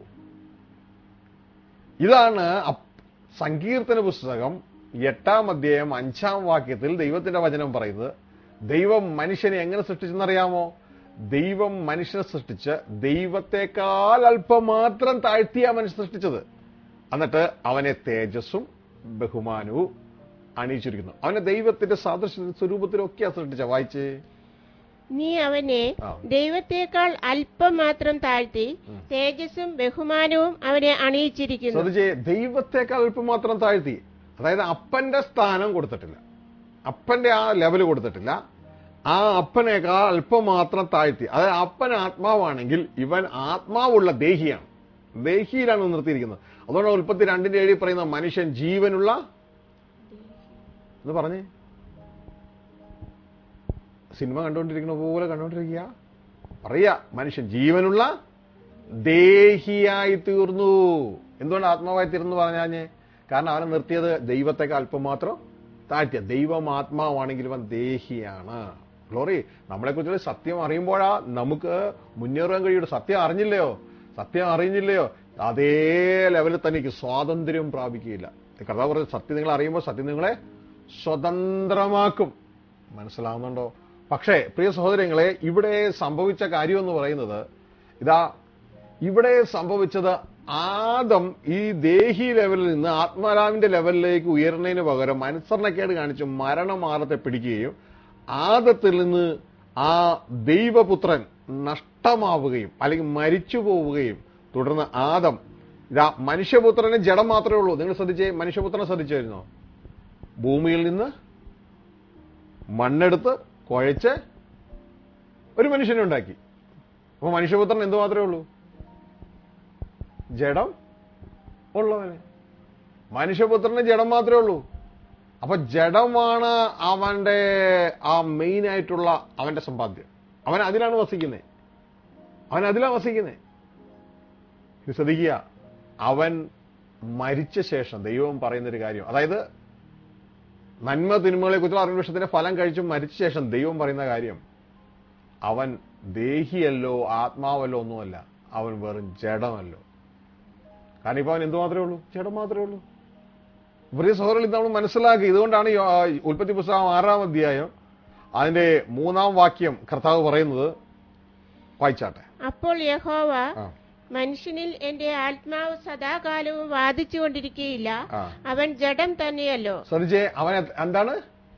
ഇതാണ് അപ്- സങ്കീർത്തന പുസ്തകം എട്ടാം അധ്യായം അഞ്ചാം വാക്യത്തിൽ ദൈവത്തിന്റെ വചനം പറയുന്നത് ദൈവം മനുഷ്യനെ എങ്ങനെ സൃഷ്ടിച്ചെന്നറിയാമോ ദൈവം മനുഷ്യനെ സൃഷ്ടിച്ച് ദൈവത്തെക്കാൾ അല്പം മാത്രം താഴ്ത്തിയാ മനുഷ്യൻ സൃഷ്ടിച്ചത് എന്നിട്ട് അവനെ തേജസ്സും ബഹുമാനവും അണിയിച്ചിരിക്കുന്നു അവനെ ദൈവത്തിന്റെ സാദൃശ്യ സ്വരൂപത്തിലൊക്കെയാ സൃഷ്ടിച്ച വായിച്ചേ നീ അവനെ ആ. ദൈവത്തെക്കാൾ അല്പം മാത്രം താഴ്ത്തി തേജസ്സും ബഹുമാനവും അവനെ അണിയിച്ചിരിക്കുന്നു ശ്രദ്ധിച്ചേ ദൈവത്തെക്കാൾ അല്പം മാത്രം താഴ്ത്തി അതായത് അപ്പന്റെ സ്ഥാനം കൊടുത്തിട്ടില്ല അപ്പന്റെ ആ ലെവൽ കൊടുത്തിട്ടില്ല ആ അപ്പനേക്കാൾ അല്പം മാത്രം താഴ്ത്തി അതായത് അപ്പൻ ആത്മാവാണെങ്കിൽ ഇവൻ ആത്മാവുള്ള ദേഹിയാണ് ദേഹിയിലാണ് നിർത്തിയിരിക്കുന്നത് അതുകൊണ്ട് ഉൽപ്പത്തി രണ്ടിന്റെ ഏഴി പറയുന്ന മനുഷ്യൻ ജീവനുള്ള എന്ന് പറഞ്ഞേ സിനിമ കണ്ടുകൊണ്ടിരിക്കുന്ന പോലെ കണ്ടുകൊണ്ടിരിക്കുക പറയാ മനുഷ്യൻ ജീവനുള്ള ദേഹിയായി തീർന്നു എന്തുകൊണ്ട് ആത്മാവായി തീർന്നു പറഞ്ഞാഞ്ഞേ കാരണം അവനെ നിർത്തിയത് ദൈവത്തെക്കാൾ അല്പം മാത്രം താഴ്ത്തിയ ദൈവം ആത്മാവാണെങ്കിൽ അവൻ ദേഹിയാണ് ഗ്ലോറി നമ്മളെക്കുറിച്ചുള്ള സത്യം അറിയുമ്പോഴാ നമുക്ക് മുന്നേറാൻ കഴിയുള്ളൂ സത്യം അറിഞ്ഞില്ലയോ സത്യം അറിഞ്ഞില്ലയോ അതേ ലെവലിൽ തനിക്ക് സ്വാതന്ത്ര്യം പ്രാപിക്കുകയില്ല കർത്താവ് പറഞ്ഞ സത്യം നിങ്ങൾ അറിയുമ്പോൾ സത്യം നിങ്ങളെ സ്വതന്ത്രമാക്കും മനസ്സിലാവുന്നുണ്ടോ പക്ഷേ പ്രിയ സഹോദരങ്ങളെ ഇവിടെ സംഭവിച്ച കാര്യം എന്ന് പറയുന്നത് ഇതാ ഇവിടെ സംഭവിച്ചത് ആദം ഈ ദേഹി ലെവലിൽ നിന്ന് ആത്മാരാവിന്റെ ലെവലിലേക്ക് ഉയരുന്നതിന് പകരം അനുസരണക്കേട് കാണിച്ച് മരണമാറത്തെ പിടിക്കുകയും ആദത്തിൽ നിന്ന് ആ ദൈവപുത്രൻ നഷ്ടമാവുകയും അല്ലെങ്കിൽ മരിച്ചു പോവുകയും തുടർന്ന് ആദം ഇതാ മനുഷ്യപുത്രന് ജഡം മാത്രമേ ഉള്ളൂ നിങ്ങൾ ശ്രദ്ധിച്ചേ മനുഷ്യപുത്രനെ ശ്രദ്ധിച്ചായിരുന്നോ ഭൂമിയിൽ നിന്ന് മണ്ണെടുത്ത് കുഴച്ച് ഒരു മനുഷ്യനെ ഉണ്ടാക്കി അപ്പൊ മനുഷ്യപുത്രൻ എന്ത് മാത്രമേ ഉള്ളൂ ജഡം ഉള്ളവന് മനുഷ്യപുത്രന് ജഡം മാത്രമേ ഉള്ളൂ അപ്പൊ ജഡമാണ് അവന്റെ ആ മെയിൻ ആയിട്ടുള്ള അവന്റെ സമ്പാദ്യം അവൻ അതിലാണ് വസിക്കുന്നത് അവൻ അതിലാണ് വസിക്കുന്നത് ഇത് ശ്രദ്ധിക്കുക അവൻ മരിച്ച ശേഷം ദൈവം പറയുന്നൊരു കാര്യം അതായത് നന്മ തിന്മകളെ കുറിച്ചുള്ള അറിവിഷത്തിന്റെ ഫലം കഴിച്ച് മരിച്ച ശേഷം ദൈവം പറയുന്ന കാര്യം അവൻ ദേഹിയല്ലോ ആത്മാവല്ലോ ഒന്നുമല്ല അവൻ വെറും ജഡമല്ലോ കാരണം ഇപ്പൊ അവൻ എന്ത് മാത്രമേ ഉള്ളൂ ജഡം മാത്രമേ ഉള്ളൂ പ്രിയ സഹോദരൻ ഇത് നമ്മൾ മനസ്സിലാക്കി ഇതുകൊണ്ടാണ് ഈ, ആ, ഉൽപ്പത്തി പുസ്തകം ആറാം അധ്യായം അതിന്റെ മൂന്നാം വാക്യം കർത്താവ് പറയുന്നത് വായിച്ചാട്ടെ അപ്പോൾ യഹോവ ആ മനുഷ്യനിൽ എന്റെ ആത്മാവ് സദാകാലവും വാദിച്ചുകൊണ്ടിരിക്കുകയില്ല ആ അവൻ ജഡം തന്നെയല്ലോ ശ്രദ്ധിച്ചേ അവൻ എ- എന്താണ്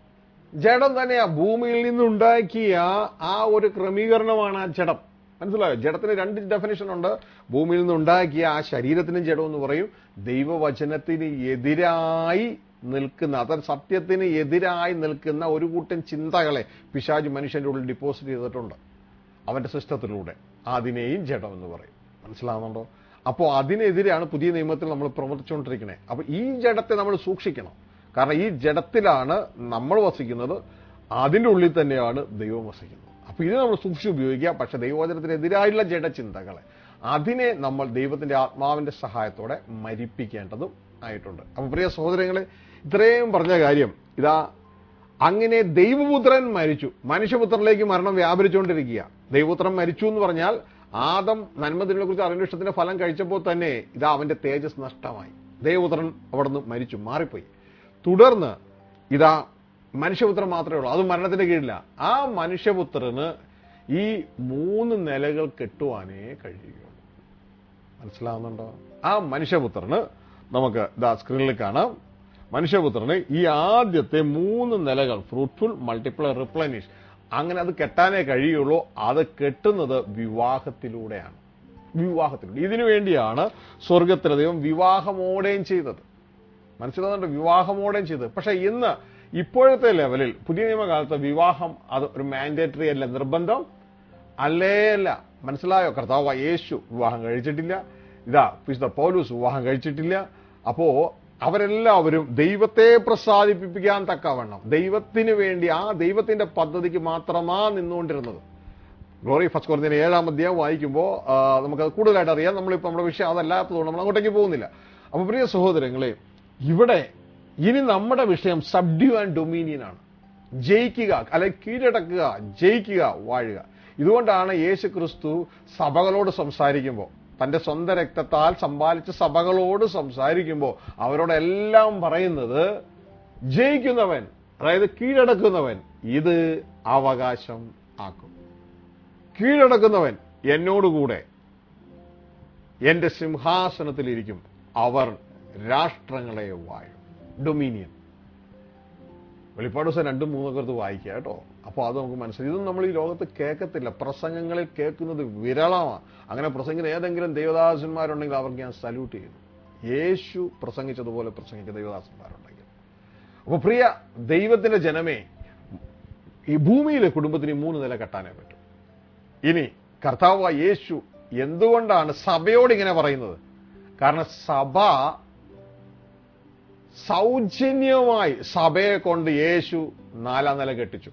ജഡം തന്നെയാ ഭൂമിയിൽ നിന്നുണ്ടാക്കിയ ആ ഒരു ക്രമീകരണമാണ് ആ ജഡം മനസ്സിലായോ ജഡത്തിന് രണ്ട് ഡെഫിനേഷൻ ഉണ്ട് ഭൂമിയിൽ നിന്നുണ്ടാക്കിയ ആ ശരീരത്തിന് ജഡം എന്ന് പറയും ദൈവവചനത്തിന് എതിരായി നിൽക്കുന്ന അത് സത്യത്തിന് എതിരായി നിൽക്കുന്ന ഒരു കൂട്ടം ചിന്തകളെ പിശാജ് മനുഷ്യന്റെ ഉള്ളിൽ ഡിപ്പോസിറ്റ് ചെയ്തിട്ടുണ്ട് അവന്റെ സിസ്റ്റത്തിലൂടെ അതിനെയും ജഡം എന്ന് പറയും മനസ്സിലാവുന്നുണ്ടോ അപ്പോൾ അതിനെതിരെയാണ് പുതിയ നിയമത്തിൽ നമ്മൾ പ്രവർത്തിച്ചുകൊണ്ടിരിക്കുന്നത് അപ്പൊ ഈ ജഡത്തെ നമ്മൾ സൂക്ഷിക്കണം കാരണം ഈ ജഡത്തിലാണ് നമ്മൾ വസിക്കുന്നത് അതിന്റെ ഉള്ളിൽ തന്നെയാണ് ദൈവം വസിക്കുന്നത് അപ്പൊ ഇത് നമ്മൾ സൂക്ഷിച്ച് ഉപയോഗിക്കുക പക്ഷെ ദൈവവചനത്തിനെതിരായുള്ള ജഡചിന്തകളെ അതിനെ നമ്മൾ ദൈവത്തിന്റെ ആത്മാവിന്റെ സഹായത്തോടെ മരിപ്പിക്കേണ്ടതും ആയിട്ടുണ്ട് അപ്പൊ പ്രിയ സഹോദരങ്ങളെ ഇത്രയും പറഞ്ഞ കാര്യം ഇതാ അങ്ങനെ ദൈവപുത്രൻ മരിച്ചു മനുഷ്യപുത്രനിലേക്ക് മരണം വ്യാപരിച്ചുകൊണ്ടിരിക്കുക ദൈവപുത്രൻ മരിച്ചു എന്ന് പറഞ്ഞാൽ ആദം നന്മതിനെ കുറിച്ച് അറിവിഷ്ടത്തിന്റെ ഫലം കഴിച്ചപ്പോൾ തന്നെ ഇതാ അവന്റെ തേജസ് നഷ്ടമായി ദൈവപുത്രൻ അവിടെ നിന്ന് മരിച്ചു മാറിപ്പോയി തുടർന്ന് ഇതാ മനുഷ്യപുത്രൻ മാത്രമേ ഉള്ളൂ അത് മരണത്തിന്റെ കീഴില്ല ആ മനുഷ്യപുത്രന് ഈ മൂന്ന് നിലകൾ കെട്ടുവാനേ കഴിയുകയുള്ളൂ മനസ്സിലാവുന്നുണ്ടോ ആ മനുഷ്യപുത്രന് നമുക്ക് ഇതാ സ്ക്രീനിൽ കാണാം മനുഷ്യപുത്രന് ഈ ആദ്യത്തെ മൂന്ന് നിലകൾ ഫ്രൂട്ട്ഫുൾ മൾട്ടിപ്ലൈ റിപ്ലനിഷ് അങ്ങനെ അത് കെട്ടാനേ കഴിയുള്ളൂ അത് കെട്ടുന്നത് വിവാഹത്തിലൂടെയാണ് വിവാഹത്തിലൂടെ ഇതിനു വേണ്ടിയാണ് സ്വർഗത്തിലെ ദൈവം വിവാഹമോടെയും ചെയ്തത് മനസ്സിലാകുന്നുണ്ട് വിവാഹമോടെയും ചെയ്തത് പക്ഷെ ഇന്ന് ഇപ്പോഴത്തെ ലെവലിൽ പുതിയ നിയമകാലത്ത് വിവാഹം അത് ഒരു മാൻഡേറ്ററി അല്ല നിർബന്ധം അല്ലേ അല്ല മനസ്സിലായോ കർത്താവ് യേശു വിവാഹം കഴിച്ചിട്ടില്ല ഇതാ വിശുദ്ധ പൗലൂസ് വിവാഹം കഴിച്ചിട്ടില്ല അപ്പോ അവരെല്ലാവരും ദൈവത്തെ പ്രസാദിപ്പിക്കാൻ തക്കവണ്ണം ദൈവത്തിന് വേണ്ടി ആ ദൈവത്തിന്റെ പദ്ധതിക്ക് മാത്രമാ നിന്നുകൊണ്ടിരുന്നത് ഗ്ലോറി ഫസ്റ്റ് കുറഞ്ഞ ഏഴാം അധ്യായം വായിക്കുമ്പോൾ നമുക്കത് കൂടുതലായിട്ട് അറിയാം നമ്മളിപ്പോൾ നമ്മുടെ വിഷയം അതല്ലാത്തതുകൊണ്ട് നമ്മൾ അങ്ങോട്ടേക്ക് പോകുന്നില്ല അപ്പൊ പ്രിയ സഹോദരങ്ങളെ ഇവിടെ ഇനി നമ്മുടെ വിഷയം സബ്ഡ്യൂ ആൻഡ് ഡൊമീനിയൻ ആണ് ജയിക്കുക അല്ലെങ്കിൽ കീഴടക്കുക ജയിക്കുക വാഴുക ഇതുകൊണ്ടാണ് യേശു ക്രിസ്തു സഭകളോട് സംസാരിക്കുമ്പോൾ തന്റെ സ്വന്തം രക്തത്താൽ സമ്പാദിച്ച സഭകളോട് സംസാരിക്കുമ്പോൾ അവരോടെല്ലാം പറയുന്നത് ജയിക്കുന്നവൻ അതായത് കീഴടക്കുന്നവൻ ഇത് അവകാശം ആക്കും കീഴടക്കുന്നവൻ എന്നോടുകൂടെ എന്റെ സിംഹാസനത്തിലിരിക്കും അവർ രാഷ്ട്രങ്ങളെ വാഴും ഡൊമീനിയൻ വെളിപ്പാട് ദിവസം രണ്ടും മൂന്നൊക്കെ എടുത്ത് വായിക്കുക കേട്ടോ അപ്പോൾ അത് നമുക്ക് മനസ്സിലായി ഇതൊന്നും നമ്മൾ ഈ ലോകത്ത് കേൾക്കത്തില്ല പ്രസംഗങ്ങളിൽ കേൾക്കുന്നത് വിരളമാണ് അങ്ങനെ പ്രസംഗിക്കുന്ന ഏതെങ്കിലും ദേവദാസന്മാരുണ്ടെങ്കിൽ അവർക്ക് ഞാൻ സല്യൂട്ട് ചെയ്യുന്നു യേശു പ്രസംഗിച്ചതുപോലെ പ്രസംഗിക്കുന്ന ദേവദാസന്മാരുണ്ടെങ്കിൽ അപ്പോൾ പ്രിയ ദൈവത്തിന്റെ ജനമേ ഈ ഭൂമിയിലെ കുടുംബത്തിന് ഈ മൂന്ന് നില കെട്ടാനേ പറ്റും ഇനി കർത്താവ് യേശു എന്തുകൊണ്ടാണ് സഭയോട് ഇങ്ങനെ പറയുന്നത് കാരണം സഭ സൗജന്യമായി സഭയെ കൊണ്ട് യേശു നാലാം നില കെട്ടിച്ചു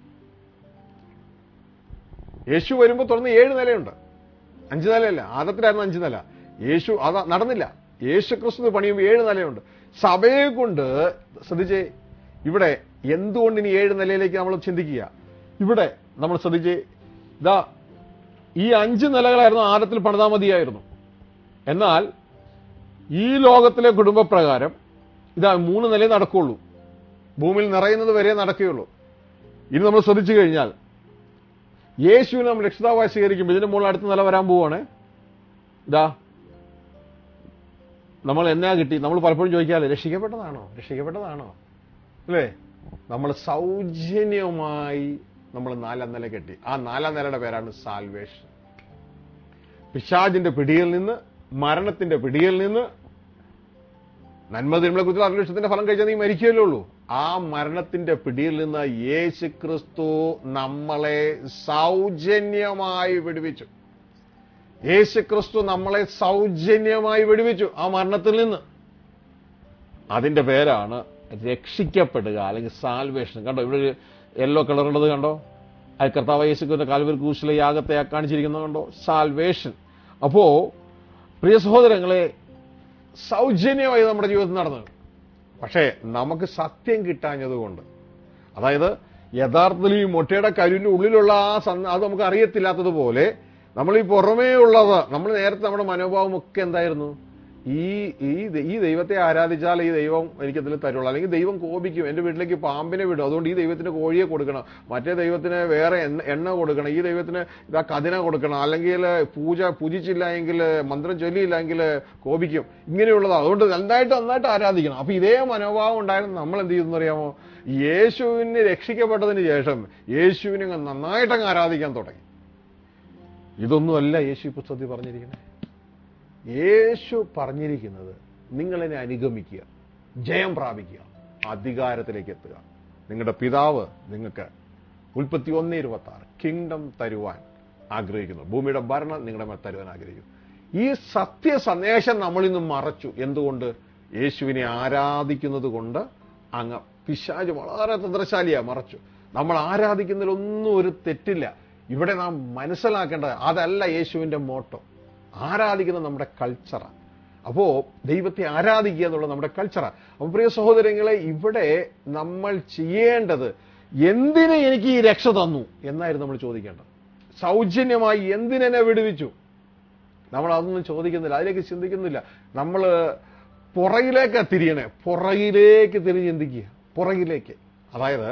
യേശു വരുമ്പോൾ തുറന്ന് ഏഴ് നിലയുണ്ട് അഞ്ച് നിലയല്ല ആദത്തിലായിരുന്നു അഞ്ച് നില യേശു അത് നടന്നില്ല യേശു ക്രിസ്തു പണിയുമ്പോൾ ഏഴ് നിലയുണ്ട് സഭയെ കൊണ്ട് ശ്രദ്ധിച്ചേ ഇവിടെ എന്തുകൊണ്ട് ഇനി ഏഴ് നിലയിലേക്ക് നമ്മൾ ചിന്തിക്കുക ഇവിടെ നമ്മൾ ശ്രദ്ധിച്ചേ ഇതാ ഈ അഞ്ച് നിലകളായിരുന്നു ആദത്തിൽ പണിതാ മതിയായിരുന്നു എന്നാൽ ഈ ലോകത്തിലെ കുടുംബപ്രകാരം ഇതാ മൂന്ന് നിലയെ നടക്കുള്ളൂ ഭൂമിയിൽ നിറയുന്നത് വരെ നടക്കുകയുള്ളൂ ഇനി നമ്മൾ ശ്രദ്ധിച്ചു കഴിഞ്ഞാൽ യേശുവിനെ നമ്മൾ രക്ഷിതാവായി സ്വീകരിക്കുമ്പോൾ ഇതിന്റെ മുകളിൽ അടുത്ത നില വരാൻ പോവാണ് ഇതാ നമ്മൾ എന്നാ കിട്ടി നമ്മൾ പലപ്പോഴും ചോദിക്കാല്ലേ രക്ഷിക്കപ്പെട്ടതാണോ രക്ഷിക്കപ്പെട്ടതാണോ അല്ലേ നമ്മൾ സൗജന്യമായി നമ്മൾ നാലാം നില കെട്ടി ആ നാലാം നിലയുടെ പേരാണ് സാൽവേഷൻ പിശാജിന്റെ പിടിയിൽ നിന്ന് മരണത്തിന്റെ പിടിയിൽ നിന്ന് നന്മ തിന്മകളെ കുറിച്ചുള്ള അന്വേഷണത്തിന്റെ ഫലം കഴിച്ചാൽ നീ മരിക്കുകയല്ലേ ഉള്ളൂ ആ മരണത്തിന്റെ പിടിയിൽ നിന്ന് യേശു ക്രിസ്തു നമ്മളെ സൗജന്യമായി വിടുവിച്ചു യേശു ക്രിസ്തു നമ്മളെ സൗജന്യമായി വിടുവിച്ചു ആ മരണത്തിൽ നിന്ന് അതിന്റെ പേരാണ് രക്ഷിക്കപ്പെടുക അല്ലെങ്കിൽ സാൽവേഷൻ കണ്ടോ ഇവിടെ ഒരു യെല്ലോ കളറുള്ളത് കണ്ടോ അത് കർത്താവ് യേശുക്രിസ്തുവിന്റെ കാൽവരി ക്രൂശിലെ യാഗത്തെ കാണിച്ചിരിക്കുന്നത് കണ്ടോ സാൽവേഷൻ അപ്പോ പ്രിയ സഹോദരങ്ങളെ സൗജന്യമായി നമ്മുടെ ജീവിതത്തിൽ നടന്നത് പക്ഷേ നമുക്ക് സത്യം കിട്ടാഞ്ഞതുകൊണ്ട് അതായത് യഥാർത്ഥത്തിൽ ഈ മുട്ടയുടെ കരുവിന്റെ ഉള്ളിലുള്ള ആ സന്ന അത് നമുക്ക് അറിയത്തില്ലാത്തതുപോലെ നമ്മൾ ഈ പുറമേ ഉള്ളത് നമ്മൾ നേരത്തെ നമ്മുടെ മനോഭാവം ഒക്കെ എന്തായിരുന്നു ഈ ഈ ദ- ഈ ദൈവത്തെ ആരാധിച്ചാൽ ഈ ദൈവം എനിക്കതിൽ തരുള്ളൂ അല്ലെങ്കിൽ ദൈവം കോപിക്കും എന്റെ വീട്ടിലേക്ക് പാമ്പിനെ വിടും അതുകൊണ്ട് ഈ ദൈവത്തിന് കോഴിയെ കൊടുക്കണം മറ്റേ ദൈവത്തിന് വേറെ എണ്ണ എണ്ണ കൊടുക്കണം ഈ ദൈവത്തിന് ഇതാ കതിന കൊടുക്കണം അല്ലെങ്കിൽ പൂജ പൂജിച്ചില്ല എങ്കിൽ മന്ത്രം ചൊല്ലിയില്ല എങ്കിൽ കോപിക്കും ഇങ്ങനെയുള്ളതാണ് അതുകൊണ്ട് നന്നായിട്ട് നന്നായിട്ട് ആരാധിക്കണം അപ്പൊ ഇതേ മനോഭാവം ഉണ്ടായിരുന്നു നമ്മൾ എന്ത് ചെയ്യുന്നു അറിയാമോ യേശുവിനെ രക്ഷിക്കപ്പെട്ടതിന് ശേഷം യേശുവിനെ അങ്ങ് നന്നായിട്ടങ്ങ് ആരാധിക്കാൻ തുടങ്ങി ഇതൊന്നുമല്ല യേശു ഈ പുസ്തകത്തിൽ പറഞ്ഞിരിക്കുന്നത് യേശു പറഞ്ഞിരിക്കുന്നത് നിങ്ങളെന്നെ അനുഗമിക്കുക ജയം പ്രാപിക്കുക അധികാരത്തിലേക്ക് എത്തുക നിങ്ങളുടെ പിതാവ് നിങ്ങൾക്ക് ഉൽപ്പത്തി ഒന്ന് ഇരുപത്തി ആറ് കിങ്ഡം തരുവാൻ ആഗ്രഹിക്കുന്നു ഭൂമിയുടെ ഭരണം നിങ്ങളുടെ മേൽ തരുവാൻ ആഗ്രഹിക്കുന്നു ഈ സത്യ സന്ദേശം നമ്മൾ ഇന്ന് മറച്ചു എന്തുകൊണ്ട് യേശുവിനെ ആരാധിക്കുന്നത് കൊണ്ട് അങ്ങ് പിശാജ് വളരെ തന്ത്രശാലിയാ മറച്ചു നമ്മൾ ആരാധിക്കുന്നതിലൊന്നും ഒരു തെറ്റില്ല ഇവിടെ നാം മനസ്സിലാക്കേണ്ടത് അതല്ല യേശുവിന്റെ മോട്ടോ ആരാധിക്കുന്നത് നമ്മുടെ കൾച്ചറാണ് അപ്പോ ദൈവത്തെ ആരാധിക്കുക എന്നുള്ളത് നമ്മുടെ കൾച്ചറാണ് അപ്പൊ പ്രിയ സഹോദരങ്ങളെ ഇവിടെ നമ്മൾ ചെയ്യേണ്ടത് എന്തിന് എനിക്ക് ഈ രക്ഷ തന്നു എന്നായിരുന്നു നമ്മൾ ചോദിക്കേണ്ടത് സൗജന്യമായി എന്തിനെന്നെ വിടുവിച്ചു നമ്മൾ അതൊന്നും ചോദിക്കുന്നില്ല അതിലേക്ക് ചിന്തിക്കുന്നില്ല നമ്മൾ പുറകിലേക്ക് തിരിയണേ പുറകിലേക്ക് തിരിഞ്ഞ് ചിന്തിക്കുക പുറകിലേക്ക് അതായത്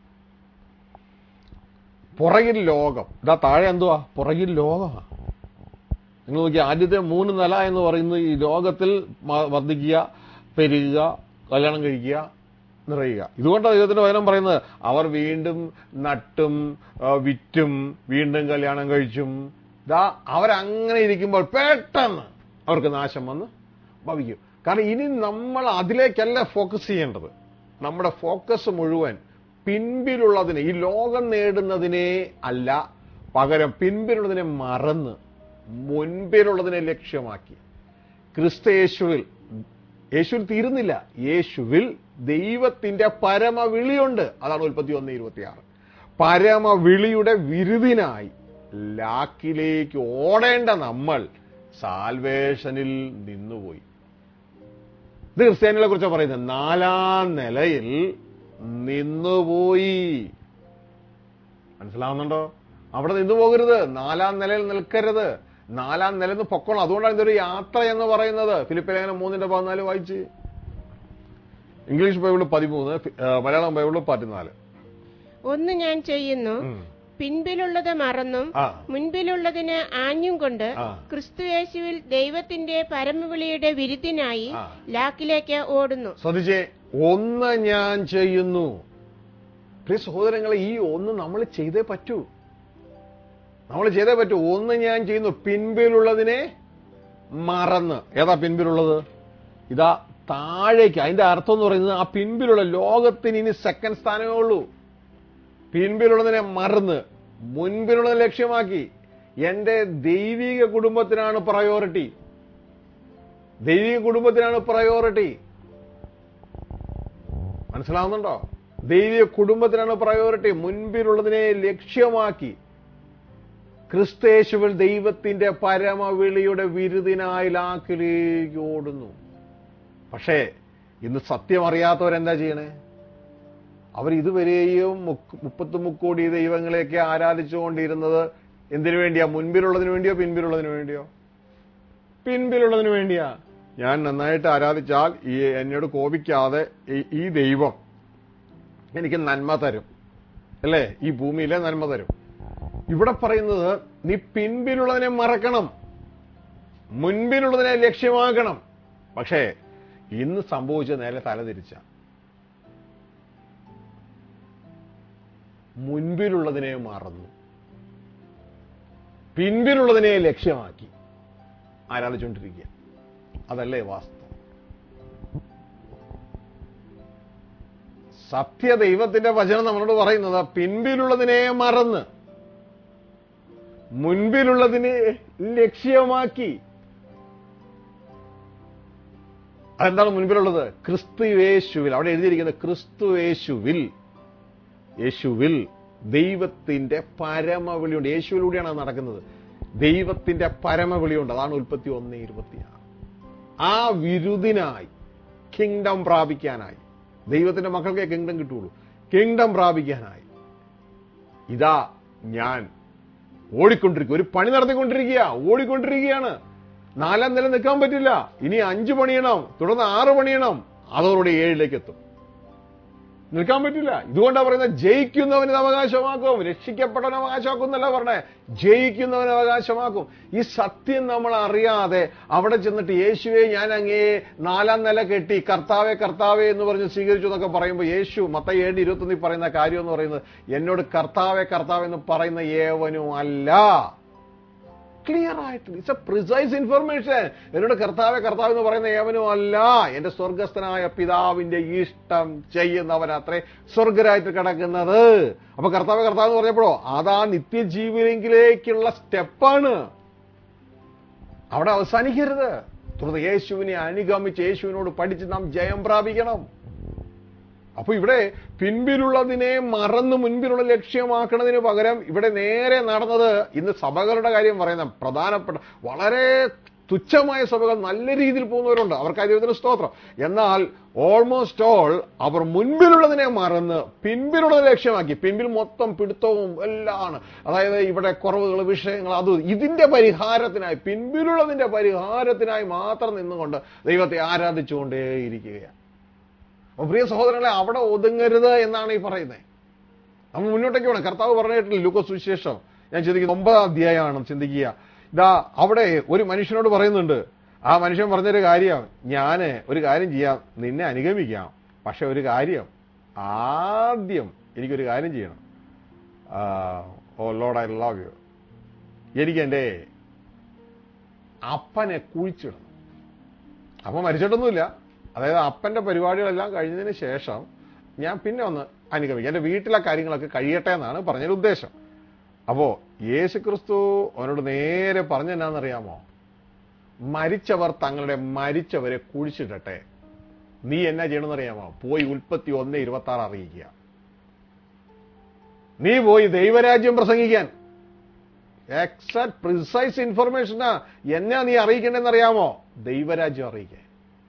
പുറകിൽ ലോകം ഇതാ താഴെ എന്തുവാ പുറകിൽ ലോകമാണ് നിങ്ങൾ നോക്കി ആദ്യത്തെ മൂന്ന് നില എന്ന് പറയുന്നത് ഈ ലോകത്തിൽ മ- വർദ്ധിക്കുക പെരുകുക കല്യാണം കഴിക്കുക നിറയുക ഇതുകൊണ്ടാണ് ദൈവത്തിന്റെ വചനം പറയുന്നത് അവർ വീണ്ടും നട്ടും ആ, വിറ്റും വീണ്ടും കല്യാണം കഴിച്ചും ഇതാ അവരങ്ങനെ ഇരിക്കുമ്പോൾ പെട്ടെന്ന് അവർക്ക് നാശം വന്ന് ഭവിക്കും കാരണം ഇനി നമ്മൾ അതിലേക്കല്ല ഫോക്കസ് ചെയ്യേണ്ടത് നമ്മുടെ ഫോക്കസ് മുഴുവൻ പിൻപിലുള്ളതിനെ ഈ ലോകം നേടുന്നതിനെ അല്ല പകരം പിൻപിലുള്ളതിനെ മറന്ന് മുൻപിലുള്ളതിനെ ലക്ഷ്യമാക്കി ക്രിസ്തയേശുവിൽ യേശുവിൽ തീരുന്നില്ല യേശുവിൽ ദൈവത്തിന്റെ പരമവിളിയുണ്ട് അതാണ് ഉൽപ്പത്തി ഒന്ന് ഇരുപത്തിയാറ് പരമവിളിയുടെ വിരുദിനായി ലാക്കിലേക്ക് ഓടേണ്ട നമ്മൾ സാൽവേഷനിൽ നിന്നുപോയി ഇത് ക്രിസ്ത്യാനികളെ കുറിച്ചാണ് പറയുന്നത് നാലാം നിലയിൽ നിന്നുപോയി മനസ്സിലാവുന്നുണ്ടോ അവിടെ നിന്നു പോകരുത് നാലാം നിലയിൽ നിൽക്കരുത് നാലാം നിലയിൽ നിന്ന് പൊക്കോണം അതുകൊണ്ടാണ് ഇതൊരു യാത്ര എന്ന് പറയുന്നത് ഫിലിപ്പ് ലേഖനം മൂന്നിന്റെ പതിനാല് വായിച്ച് ഇംഗ്ലീഷ് ബൈബിള് പതിമൂന്ന് ഫി- ആ, മലയാളം ബൈബിള് പതിനാല് ഒന്ന് ഞാൻ ചെയ്യുന്നു ഉം. പിൻപിലുള്ളത് മറന്നും ആ മുൻപിലുള്ളതിന് ആഞ്ഞും കൊണ്ട് ആ. ക്രിസ്തുയേശുവിൽ ദൈവത്തിന്റെ പരമവിളിയുടെ വിരുദ്ധിനായി ആ. ലാക്കിലേക്ക് ഓടുന്നു ശ്രദ്ധിച്ചേ ഒന്ന് ഞാൻ ചെയ്യുന്നു പ്രിയ സഹോദരങ്ങളെ ഈ ഒന്ന് നമ്മൾ ചെയ്തേ പറ്റൂ നമ്മൾ ചെയ്തേ പറ്റൂ ഒന്ന് ഞാൻ ചെയ്യുന്നു പിൻപിലുള്ളതിനെ മറന്ന് ഏതാ പിൻപിലുള്ളത് ഇതാ താഴേക്ക് അതിന്റെ അർത്ഥം എന്ന് പറയുന്നത് ആ പിൻപിലുള്ള ലോകത്തിന് ഇനി സെക്കൻഡ് സ്ഥാനമേ ഉള്ളൂ പിൻപിലുള്ളതിനെ മറന്ന് മുൻപിലുള്ളത് ലക്ഷ്യമാക്കി എന്റെ ദൈവിക കുടുംബത്തിനാണ് പ്രയോറിറ്റി ദൈവിക കുടുംബത്തിനാണ് പ്രയോറിറ്റി മനസ്സിലാവുന്നുണ്ടോ ദൈവിക കുടുംബത്തിനാണ് പ്രയോറിറ്റി മുൻപിലുള്ളതിനെ ലക്ഷ്യമാക്കി ക്രിസ്തേശുവിൽ ദൈവത്തിന്റെ പരമവിളിയുടെ വിരുദിനായി ലാക്കിലേക്ക് ഓടുന്നു പക്ഷേ ഇന്ന് സത്യം അറിയാത്തവരെന്താ ചെയ്യണേ അവർ ഇതുവരെയും മുക്ക് മുപ്പത്തി മുക്കോടി ദൈവങ്ങളെയൊക്കെ ആരാധിച്ചുകൊണ്ടിരുന്നത് എന്തിനു വേണ്ടിയാ മുൻപിലുള്ളതിന് വേണ്ടിയോ പിൻപിലുള്ളതിന് വേണ്ടിയോ പിൻപിലുള്ളതിന് വേണ്ടിയാ ഞാൻ നന്നായിട്ട് ആരാധിച്ചാൽ ഈ എന്നോട് കോപിക്കാതെ ഈ- ഈ ദൈവം എനിക്ക് നന്മ തരും അല്ലേ ഈ ഭൂമിയിലെ നന്മ തരും ഇവിടെ പറയുന്നത് നീ പിൻപിലുള്ളതിനെ മറക്കണം മുൻപിലുള്ളതിനെ ലക്ഷ്യമാക്കണം പക്ഷേ ഇന്ന് സംഭവിച്ച നേരെ തലതിരിച്ച മുൻപിലുള്ളതിനെ മറന്നു പിൻപിലുള്ളതിനെ ലക്ഷ്യമാക്കി ആരാധിച്ചുകൊണ്ടിരിക്കുക അതല്ലേ വാസ്തവം സത്യ ദൈവത്തിന്റെ വചനം നമ്മളോട് പറയുന്നത് പിൻപിലുള്ളതിനെ മറന്ന് മുൻപിലുള്ളതിനെ ലക്ഷ്യമാക്കി അതെന്താണ് മുൻപിലുള്ളത് ക്രിസ്തു യേശുവിൽ അവിടെ എഴുതിയിരിക്കുന്നത് ക്രിസ്തു യേശുവിൽ യേശുവിൽ ദൈവത്തിന്റെ പരമവിളിയുണ്ട് യേശുവിലൂടെയാണ് അത് നടക്കുന്നത് ദൈവത്തിന്റെ പരമവിളിയുണ്ട് അതാണ് ഉൽപ്പത്തി ഒന്ന് ഇരുപത്തിയാറ് ആ വിരുദിനായി കിങ്ഡം പ്രാപിക്കാനായി ദൈവത്തിന്റെ മക്കൾക്കേ കിങ്ഡം കിട്ടുള്ളൂ കിങ്ഡം പ്രാപിക്കാനായി ഇതാ ഞാൻ ഓടിക്കൊണ്ടിരിക്കുക ഒരു പണി നടത്തിക്കൊണ്ടിരിക്കുക ഓടിക്കൊണ്ടിരിക്കുകയാണ് നാലാം നില നിൽക്കാൻ പറ്റില്ല ഇനി അഞ്ചു പണിയണം തുടർന്ന് ആറ് പണിയണം അതോടുകൂടി ഏഴിലേക്ക് എത്തും നിൽക്കാൻ പറ്റില്ല ഇതുകൊണ്ടാണ് പറയുന്നത് ജയിക്കുന്നവന് ഇത് അവകാശമാക്കും രക്ഷിക്കപ്പെട്ടവൻ അവകാശമാക്കും എന്നല്ല പറഞ്ഞേ ജയിക്കുന്നവൻ അവകാശമാക്കും ഈ സത്യം നമ്മൾ അറിയാതെ അവിടെ ചെന്നിട്ട് യേശുവെ ഞാൻ അങ്ങേ നാലാം നില കെട്ടി കർത്താവെ കർത്താവെ എന്ന് പറഞ്ഞ് സ്വീകരിച്ചു എന്നൊക്കെ പറയുമ്പോൾ യേശു മത്ത ഏഴ് ഇരുപത്തൊന്നിൽ പറയുന്ന കാര്യം എന്ന് പറയുന്നത് എന്നോട് കർത്താവെ കർത്താവ് എന്ന് പറയുന്ന ഏവനും അല്ല ക്ലിയർ ആയിട്ട് ഇറ്റ്സ് എ പ്രിസൈസ് ഇൻഫർമേഷൻ എന്നോട് കർത്താവെ കർത്താവ് എന്ന് പറയുന്ന ഏവനും അല്ല എന്റെ സ്വർഗസ്ഥനായ പിതാവിന്റെ ഇഷ്ടം ചെയ്യുന്നവൻ അത്രേ സ്വർഗരായിട്ട് കിടക്കുന്നത് അപ്പൊ കർത്താവ് കർത്താവ് എന്ന് പറഞ്ഞപ്പോഴോ അതാ നിത്യജീവനെങ്കിലേക്കുള്ള സ്റ്റെപ്പാണ് അവിടെ അവസാനിക്കരുത് തുടർന്ന് യേശുവിനെ അനുഗമിച്ച് യേശുവിനോട് പഠിച്ച് നാം ജയം പ്രാപിക്കണം അപ്പൊ ഇവിടെ പിൻപിലുള്ളതിനെ മറന്ന് മുൻപിലുള്ള ലക്ഷ്യമാക്കുന്നതിന് പകരം ഇവിടെ നേരെ നടന്നത് ഇന്ന് സഭകളുടെ കാര്യം പറയുന്ന പ്രധാനപ്പെട്ട വളരെ തുച്ഛമായ സഭകൾ നല്ല രീതിയിൽ പോകുന്നവരുണ്ട് അവർക്ക് ദൈവത്തിന് സ്തോത്രം എന്നാൽ ഓൾമോസ്റ്റ് ഓൾ അവർ മുൻപിലുള്ളതിനെ മറന്ന് പിൻപിലുള്ളത് ലക്ഷ്യമാക്കി പിൻപിൽ മൊത്തം പിടുത്തവും എല്ലാം ആണ് അതായത് ഇവിടെ കുറവുകൾ വിഷയങ്ങൾ അത് ഇതിന്റെ പരിഹാരത്തിനായി പിൻപിലുള്ളതിന്റെ പരിഹാരത്തിനായി മാത്രം നിന്നുകൊണ്ട് ദൈവത്തെ ആരാധിച്ചുകൊണ്ടേയിരിക്കുകയാണ് അപ്പൊ പ്രിയ സഹോദരങ്ങളെ അവിടെ ഒതുങ്ങരുത് എന്നാണ് ഈ പറയുന്നത് നമ്മൾ മുന്നോട്ടേക്ക് വേണം കർത്താവ് പറഞ്ഞിട്ടില്ല ലൂക്കോ സുവിശേഷം ഞാൻ ചിന്തിക്കുന്നത് ഒമ്പതാം അധ്യായമാണ് ചിന്തിക്കുക ഇതാ അവിടെ ഒരു മനുഷ്യനോട് പറയുന്നുണ്ട് ആ മനുഷ്യൻ പറഞ്ഞൊരു കാര്യം ഞാന് ഒരു കാര്യം ചെയ്യാം നിന്നെ അനുഗമിക്കാം പക്ഷെ ഒരു കാര്യം ആദ്യം എനിക്കൊരു കാര്യം ചെയ്യണം oh lord I love you എനിക്ക് എൻ്റെ അപ്പനെ കുഴിച്ചിടണം അപ്പൻ മരിച്ചിട്ടൊന്നുമില്ല അതായത് അപ്പന്റെ പരിപാടികളെല്ലാം കഴിഞ്ഞതിന് ശേഷം ഞാൻ പിന്നെ ഒന്ന് അനുഗമിക്കാം എന്റെ വീട്ടിലെ കാര്യങ്ങളൊക്കെ കഴിയട്ടെ എന്നാണ് പറഞ്ഞൊരു ഉദ്ദേശം അപ്പോ യേശു ക്രിസ്തു അവനോട് നേരെ പറഞ്ഞ എന്നാന്നറിയാമോ മരിച്ചവർ തങ്ങളുടെ മരിച്ചവരെ കുഴിച്ചിടട്ടെ നീ എന്നാ ചെയ്യണമെന്നറിയാമോ പോയി ഉൽപ്പത്തി ഒന്ന് ഇരുപത്തി ആറ് അറിയിക്കുക നീ പോയി ദൈവരാജ്യം പ്രസംഗിക്കാൻ എക്സാക്ട് പ്രിസൈസ് ഇൻഫർമേഷനാ എന്നാ നീ അറിയിക്കേണ്ടതെന്ന് അറിയാമോ ദൈവരാജ്യം അറിയിക്കേ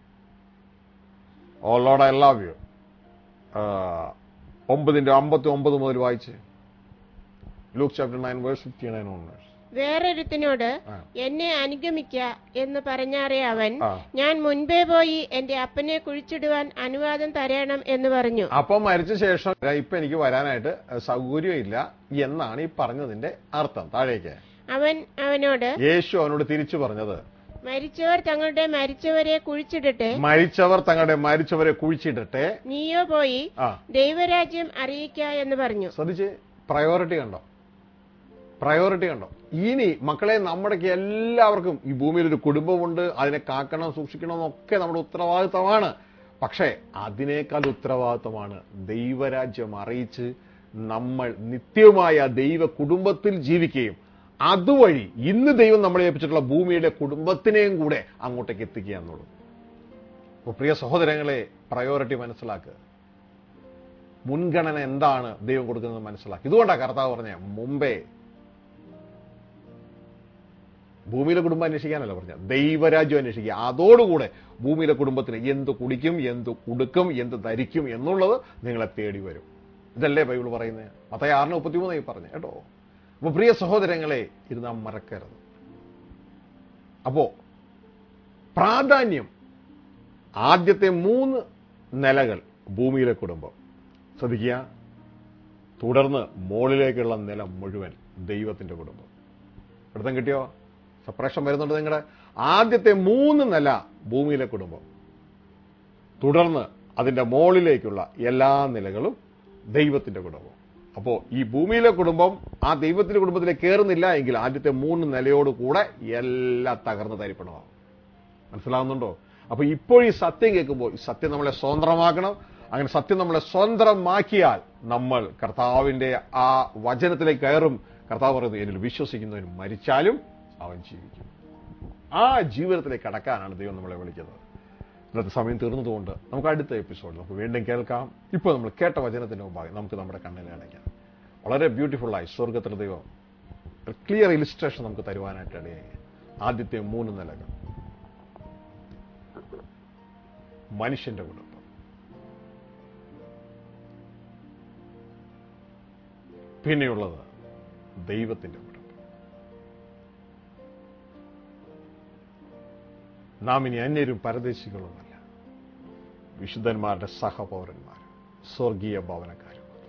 oh lord I love you ഒമ്പതിന്റെ അമ്പത്തി ഒമ്പത് മുതൽ വായിച്ച് Luke chapter nine verse fifty nine onwards വേറൊരുത്തിനോട് ആ. എന്നെ അനുഗമിക്ക എന്ന് പറഞ്ഞാറേ അവൻ ആ. ഞാൻ മുൻപേ പോയി എന്റെ അപ്പനെ കുഴിച്ചിടുവാൻ അനുവാദം തരണം എന്ന് പറഞ്ഞു അപ്പം മരിച്ച ശേഷം ഇപ്പൊ എനിക്ക് വരാനായിട്ട് സൗകര്യമില്ല എന്നാണ് ഈ പറഞ്ഞതിന്റെ അർത്ഥം താഴേക്ക് അവൻ അവനോട് യേശു അവനോട് തിരിച്ചു പറഞ്ഞത് മരിച്ചവർ തങ്ങളുടെ മരിച്ചവരെ കുഴിച്ചിടട്ടെ മരിച്ചവർ തങ്ങളുടെ മരിച്ചവരെ കുഴിച്ചിടട്ടെ നീയോ പോയി ആ ദൈവരാജ്യം അറിയിക്ക എന്ന് പറഞ്ഞു ശ്രദ്ധിച്ച് പ്രയോറിറ്റി കണ്ടോ പ്രയോറിറ്റി കണ്ടോ ഇനി മക്കളെ നമ്മുടെയൊക്കെ എല്ലാവർക്കും ഈ ഭൂമിയിൽ ഒരു കുടുംബമുണ്ട് അതിനെ കാക്കണം സൂക്ഷിക്കണം എന്നൊക്കെ നമ്മുടെ ഉത്തരവാദിത്തമാണ് പക്ഷേ അതിനേക്കാൾ ഉത്തരവാദിത്തമാണ് ദൈവരാജ്യം അറിയിച്ച് നമ്മൾ നിത്യമായ ദൈവ കുടുംബത്തിൽ ജീവിക്കുകയും അതുവഴി ഇന്ന് ദൈവം നമ്മളെ ഏൽപ്പിച്ചിട്ടുള്ള ഭൂമിയുടെ കുടുംബത്തിനെയും കൂടെ അങ്ങോട്ടേക്ക് എത്തിക്കുക എന്നുള്ളൂ അപ്പോൾ പ്രിയ സഹോദരങ്ങളെ പ്രയോറിറ്റി മനസ്സിലാക്കുക മുൻഗണന എന്താണ് ദൈവം കൊടുക്കുന്നത് മനസ്സിലാക്കി ഇതുകൊണ്ടാണ് കർത്താവ് പറഞ്ഞ മുമ്പേ ഭൂമിയിലെ കുടുംബം അന്വേഷിക്കാനല്ല പറഞ്ഞ ദൈവരാജ്യം അന്വേഷിക്കുക അതോടുകൂടെ ഭൂമിയിലെ കുടുംബത്തിന് എന്ത് കുടിക്കും എന്ത് കുടുക്കും എന്ത് ധരിക്കും എന്നുള്ളത് നിങ്ങളെ തേടി വരും ഇതല്ലേ ബൈബിൾ പറയുന്നത് മത്തായി ആറിന് മുപ്പത്തിമൂന്നായി പറഞ്ഞു കേട്ടോ അപ്പൊ പ്രിയ സഹോദരങ്ങളെ ഇത് നാം മറക്കരുത് അപ്പോ പ്രാധാന്യം ആദ്യത്തെ മൂന്ന് നിലകൾ ഭൂമിയിലെ കുടുംബം ശ്രദ്ധിക്കുക തുടർന്ന് മുകളിലേക്കുള്ള നില മുഴുവൻ ദൈവത്തിന്റെ കുടുംബം പിടുത്തം കിട്ടിയോ സപ്രേഷൻ വരുന്നുണ്ട് നിങ്ങളുടെ ആദ്യത്തെ മൂന്ന് നില ഭൂമിയിലെ കുടുംബം തുടർന്ന് അതിന്റെ മുകളിലേക്കുള്ള എല്ലാ നിലകളും ദൈവത്തിന്റെ കുടുംബം അപ്പോൾ ഈ ഭൂമിയിലെ കുടുംബം ആ ദൈവത്തിന്റെ കുടുംബത്തിലേക്ക് കയറുന്നില്ല എങ്കിൽ ആദ്യത്തെ മൂന്ന് നിലയോട് കൂടെ എല്ലാം തകർന്ന് തരിപ്പണമാകും മനസ്സിലാവുന്നുണ്ടോ അപ്പൊ ഇപ്പോൾ ഈ സത്യം കേൾക്കുമ്പോൾ ഈ സത്യം നമ്മളെ സ്വതന്ത്രമാക്കണം അങ്ങനെ സത്യം നമ്മളെ സ്വതന്ത്രമാക്കിയാൽ നമ്മൾ കർത്താവിന്റെ ആ വചനത്തിലേക്ക് കയറും കർത്താവ് പറയുന്നത് എന്നിൽ വിശ്വസിക്കുന്നവന് മരിച്ചാലും അവൻ ജീവിക്കും ആ ജീവിതത്തിലേക്ക് കടക്കാനാണ് ദൈവം നമ്മളെ വിളിക്കുന്നത് ഇന്നത്തെ സമയം തീർന്നതുകൊണ്ട് നമുക്ക് അടുത്ത എപ്പിസോഡ് നമുക്ക് വീണ്ടും കേൾക്കാം ഇപ്പോൾ നമ്മൾ കേട്ട വചനത്തിന്റെ മുമ്പാകെ നമുക്ക് നമ്മുടെ കണ്ണിൽ അടയ്ക്കാം വളരെ ബ്യൂട്ടിഫുള്ളായി സ്വർഗത്തിലെ ദൈവം ക്ലിയർ ഇലിസ്ട്രേഷൻ നമുക്ക് തരുവാനായിട്ട് ഇടയായി ആദ്യത്തെ മൂന്ന് നിലകൾ മനുഷ്യന്റെ കുടുംബം പിന്നെയുള്ളത് ദൈവത്തിന്റെ കുടുംബം നാം ഇനി അന്യരും പരദേശികളുമല്ല വിശുദ്ധന്മാരുടെ സഹപൗരന്മാർ സ്വർഗീയ ഭവനക്കാരും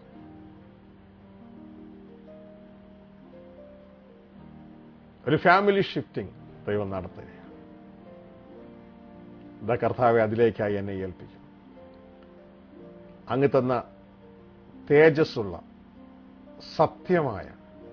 ഒരു ഫാമിലി ഷിഫ്റ്റിംഗ് ദൈവം നടത്തുകയാണ് ഇതാ കർത്താവെ അതിലേക്കായി എന്നെ ഏൽപ്പിക്കും അങ്ങ് തന്ന തേജസ്സുള്ള സത്യമായ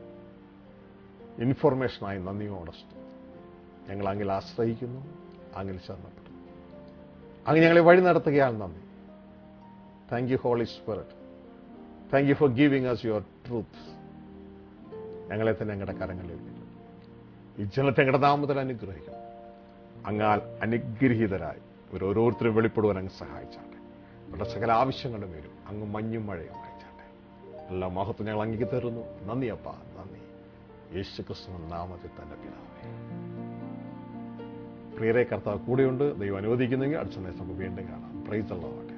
ഇൻഫർമേഷനായി നന്ദിയോടെ സ്തുതി. ഞങ്ങൾ അങ്ങിൽ ആശ്രയിക്കുന്നു അങ്ങിൽ ശരണപ്പെടുന്നു അങ്ങ് ഞങ്ങളെ വഴി നടത്തുകയാൽ നന്ദി thank you holy spirit thank you for giving us your truth ഞങ്ങളെ തന്നെ ഞങ്ങളുടെ കരങ്ങളിൽ ഏൽപ്പിക്കുന്നു ഈ ജനത്തെ ഞങ്ങളുടെ നാമത്തിൽ അനുഗ്രഹിക്കുന്നു അങ്ങാൽ അനുഗ്രഹീതരായി ഇവർ ഓരോരുത്തരും വെളിപ്പെടുവാൻ അങ്ങ് സഹായിച്ചാട്ടെ ഇവരുടെ സകല ആവശ്യങ്ങളുടെ മേലും അങ്ങ് മഞ്ഞും മഴയും അയച്ചാട്ടെ എല്ലാ മഹത്വം ഞങ്ങൾ അങ്ങിക്ക് തരുന്നു നന്ദി അപ്പ നന്ദി യേശു ക്രിസ്തു നാമത്തിൽ തന്നെ പിതാവേ പ്രിയരെ കർത്താവ് കൂടെയുണ്ട് ദൈവം അനുവദിക്കുന്നെങ്കിൽ അടുത്ത സമയത്ത് നമുക്ക് വീണ്ടും കാണാം പ്രൈസ് അള്ളാഹ്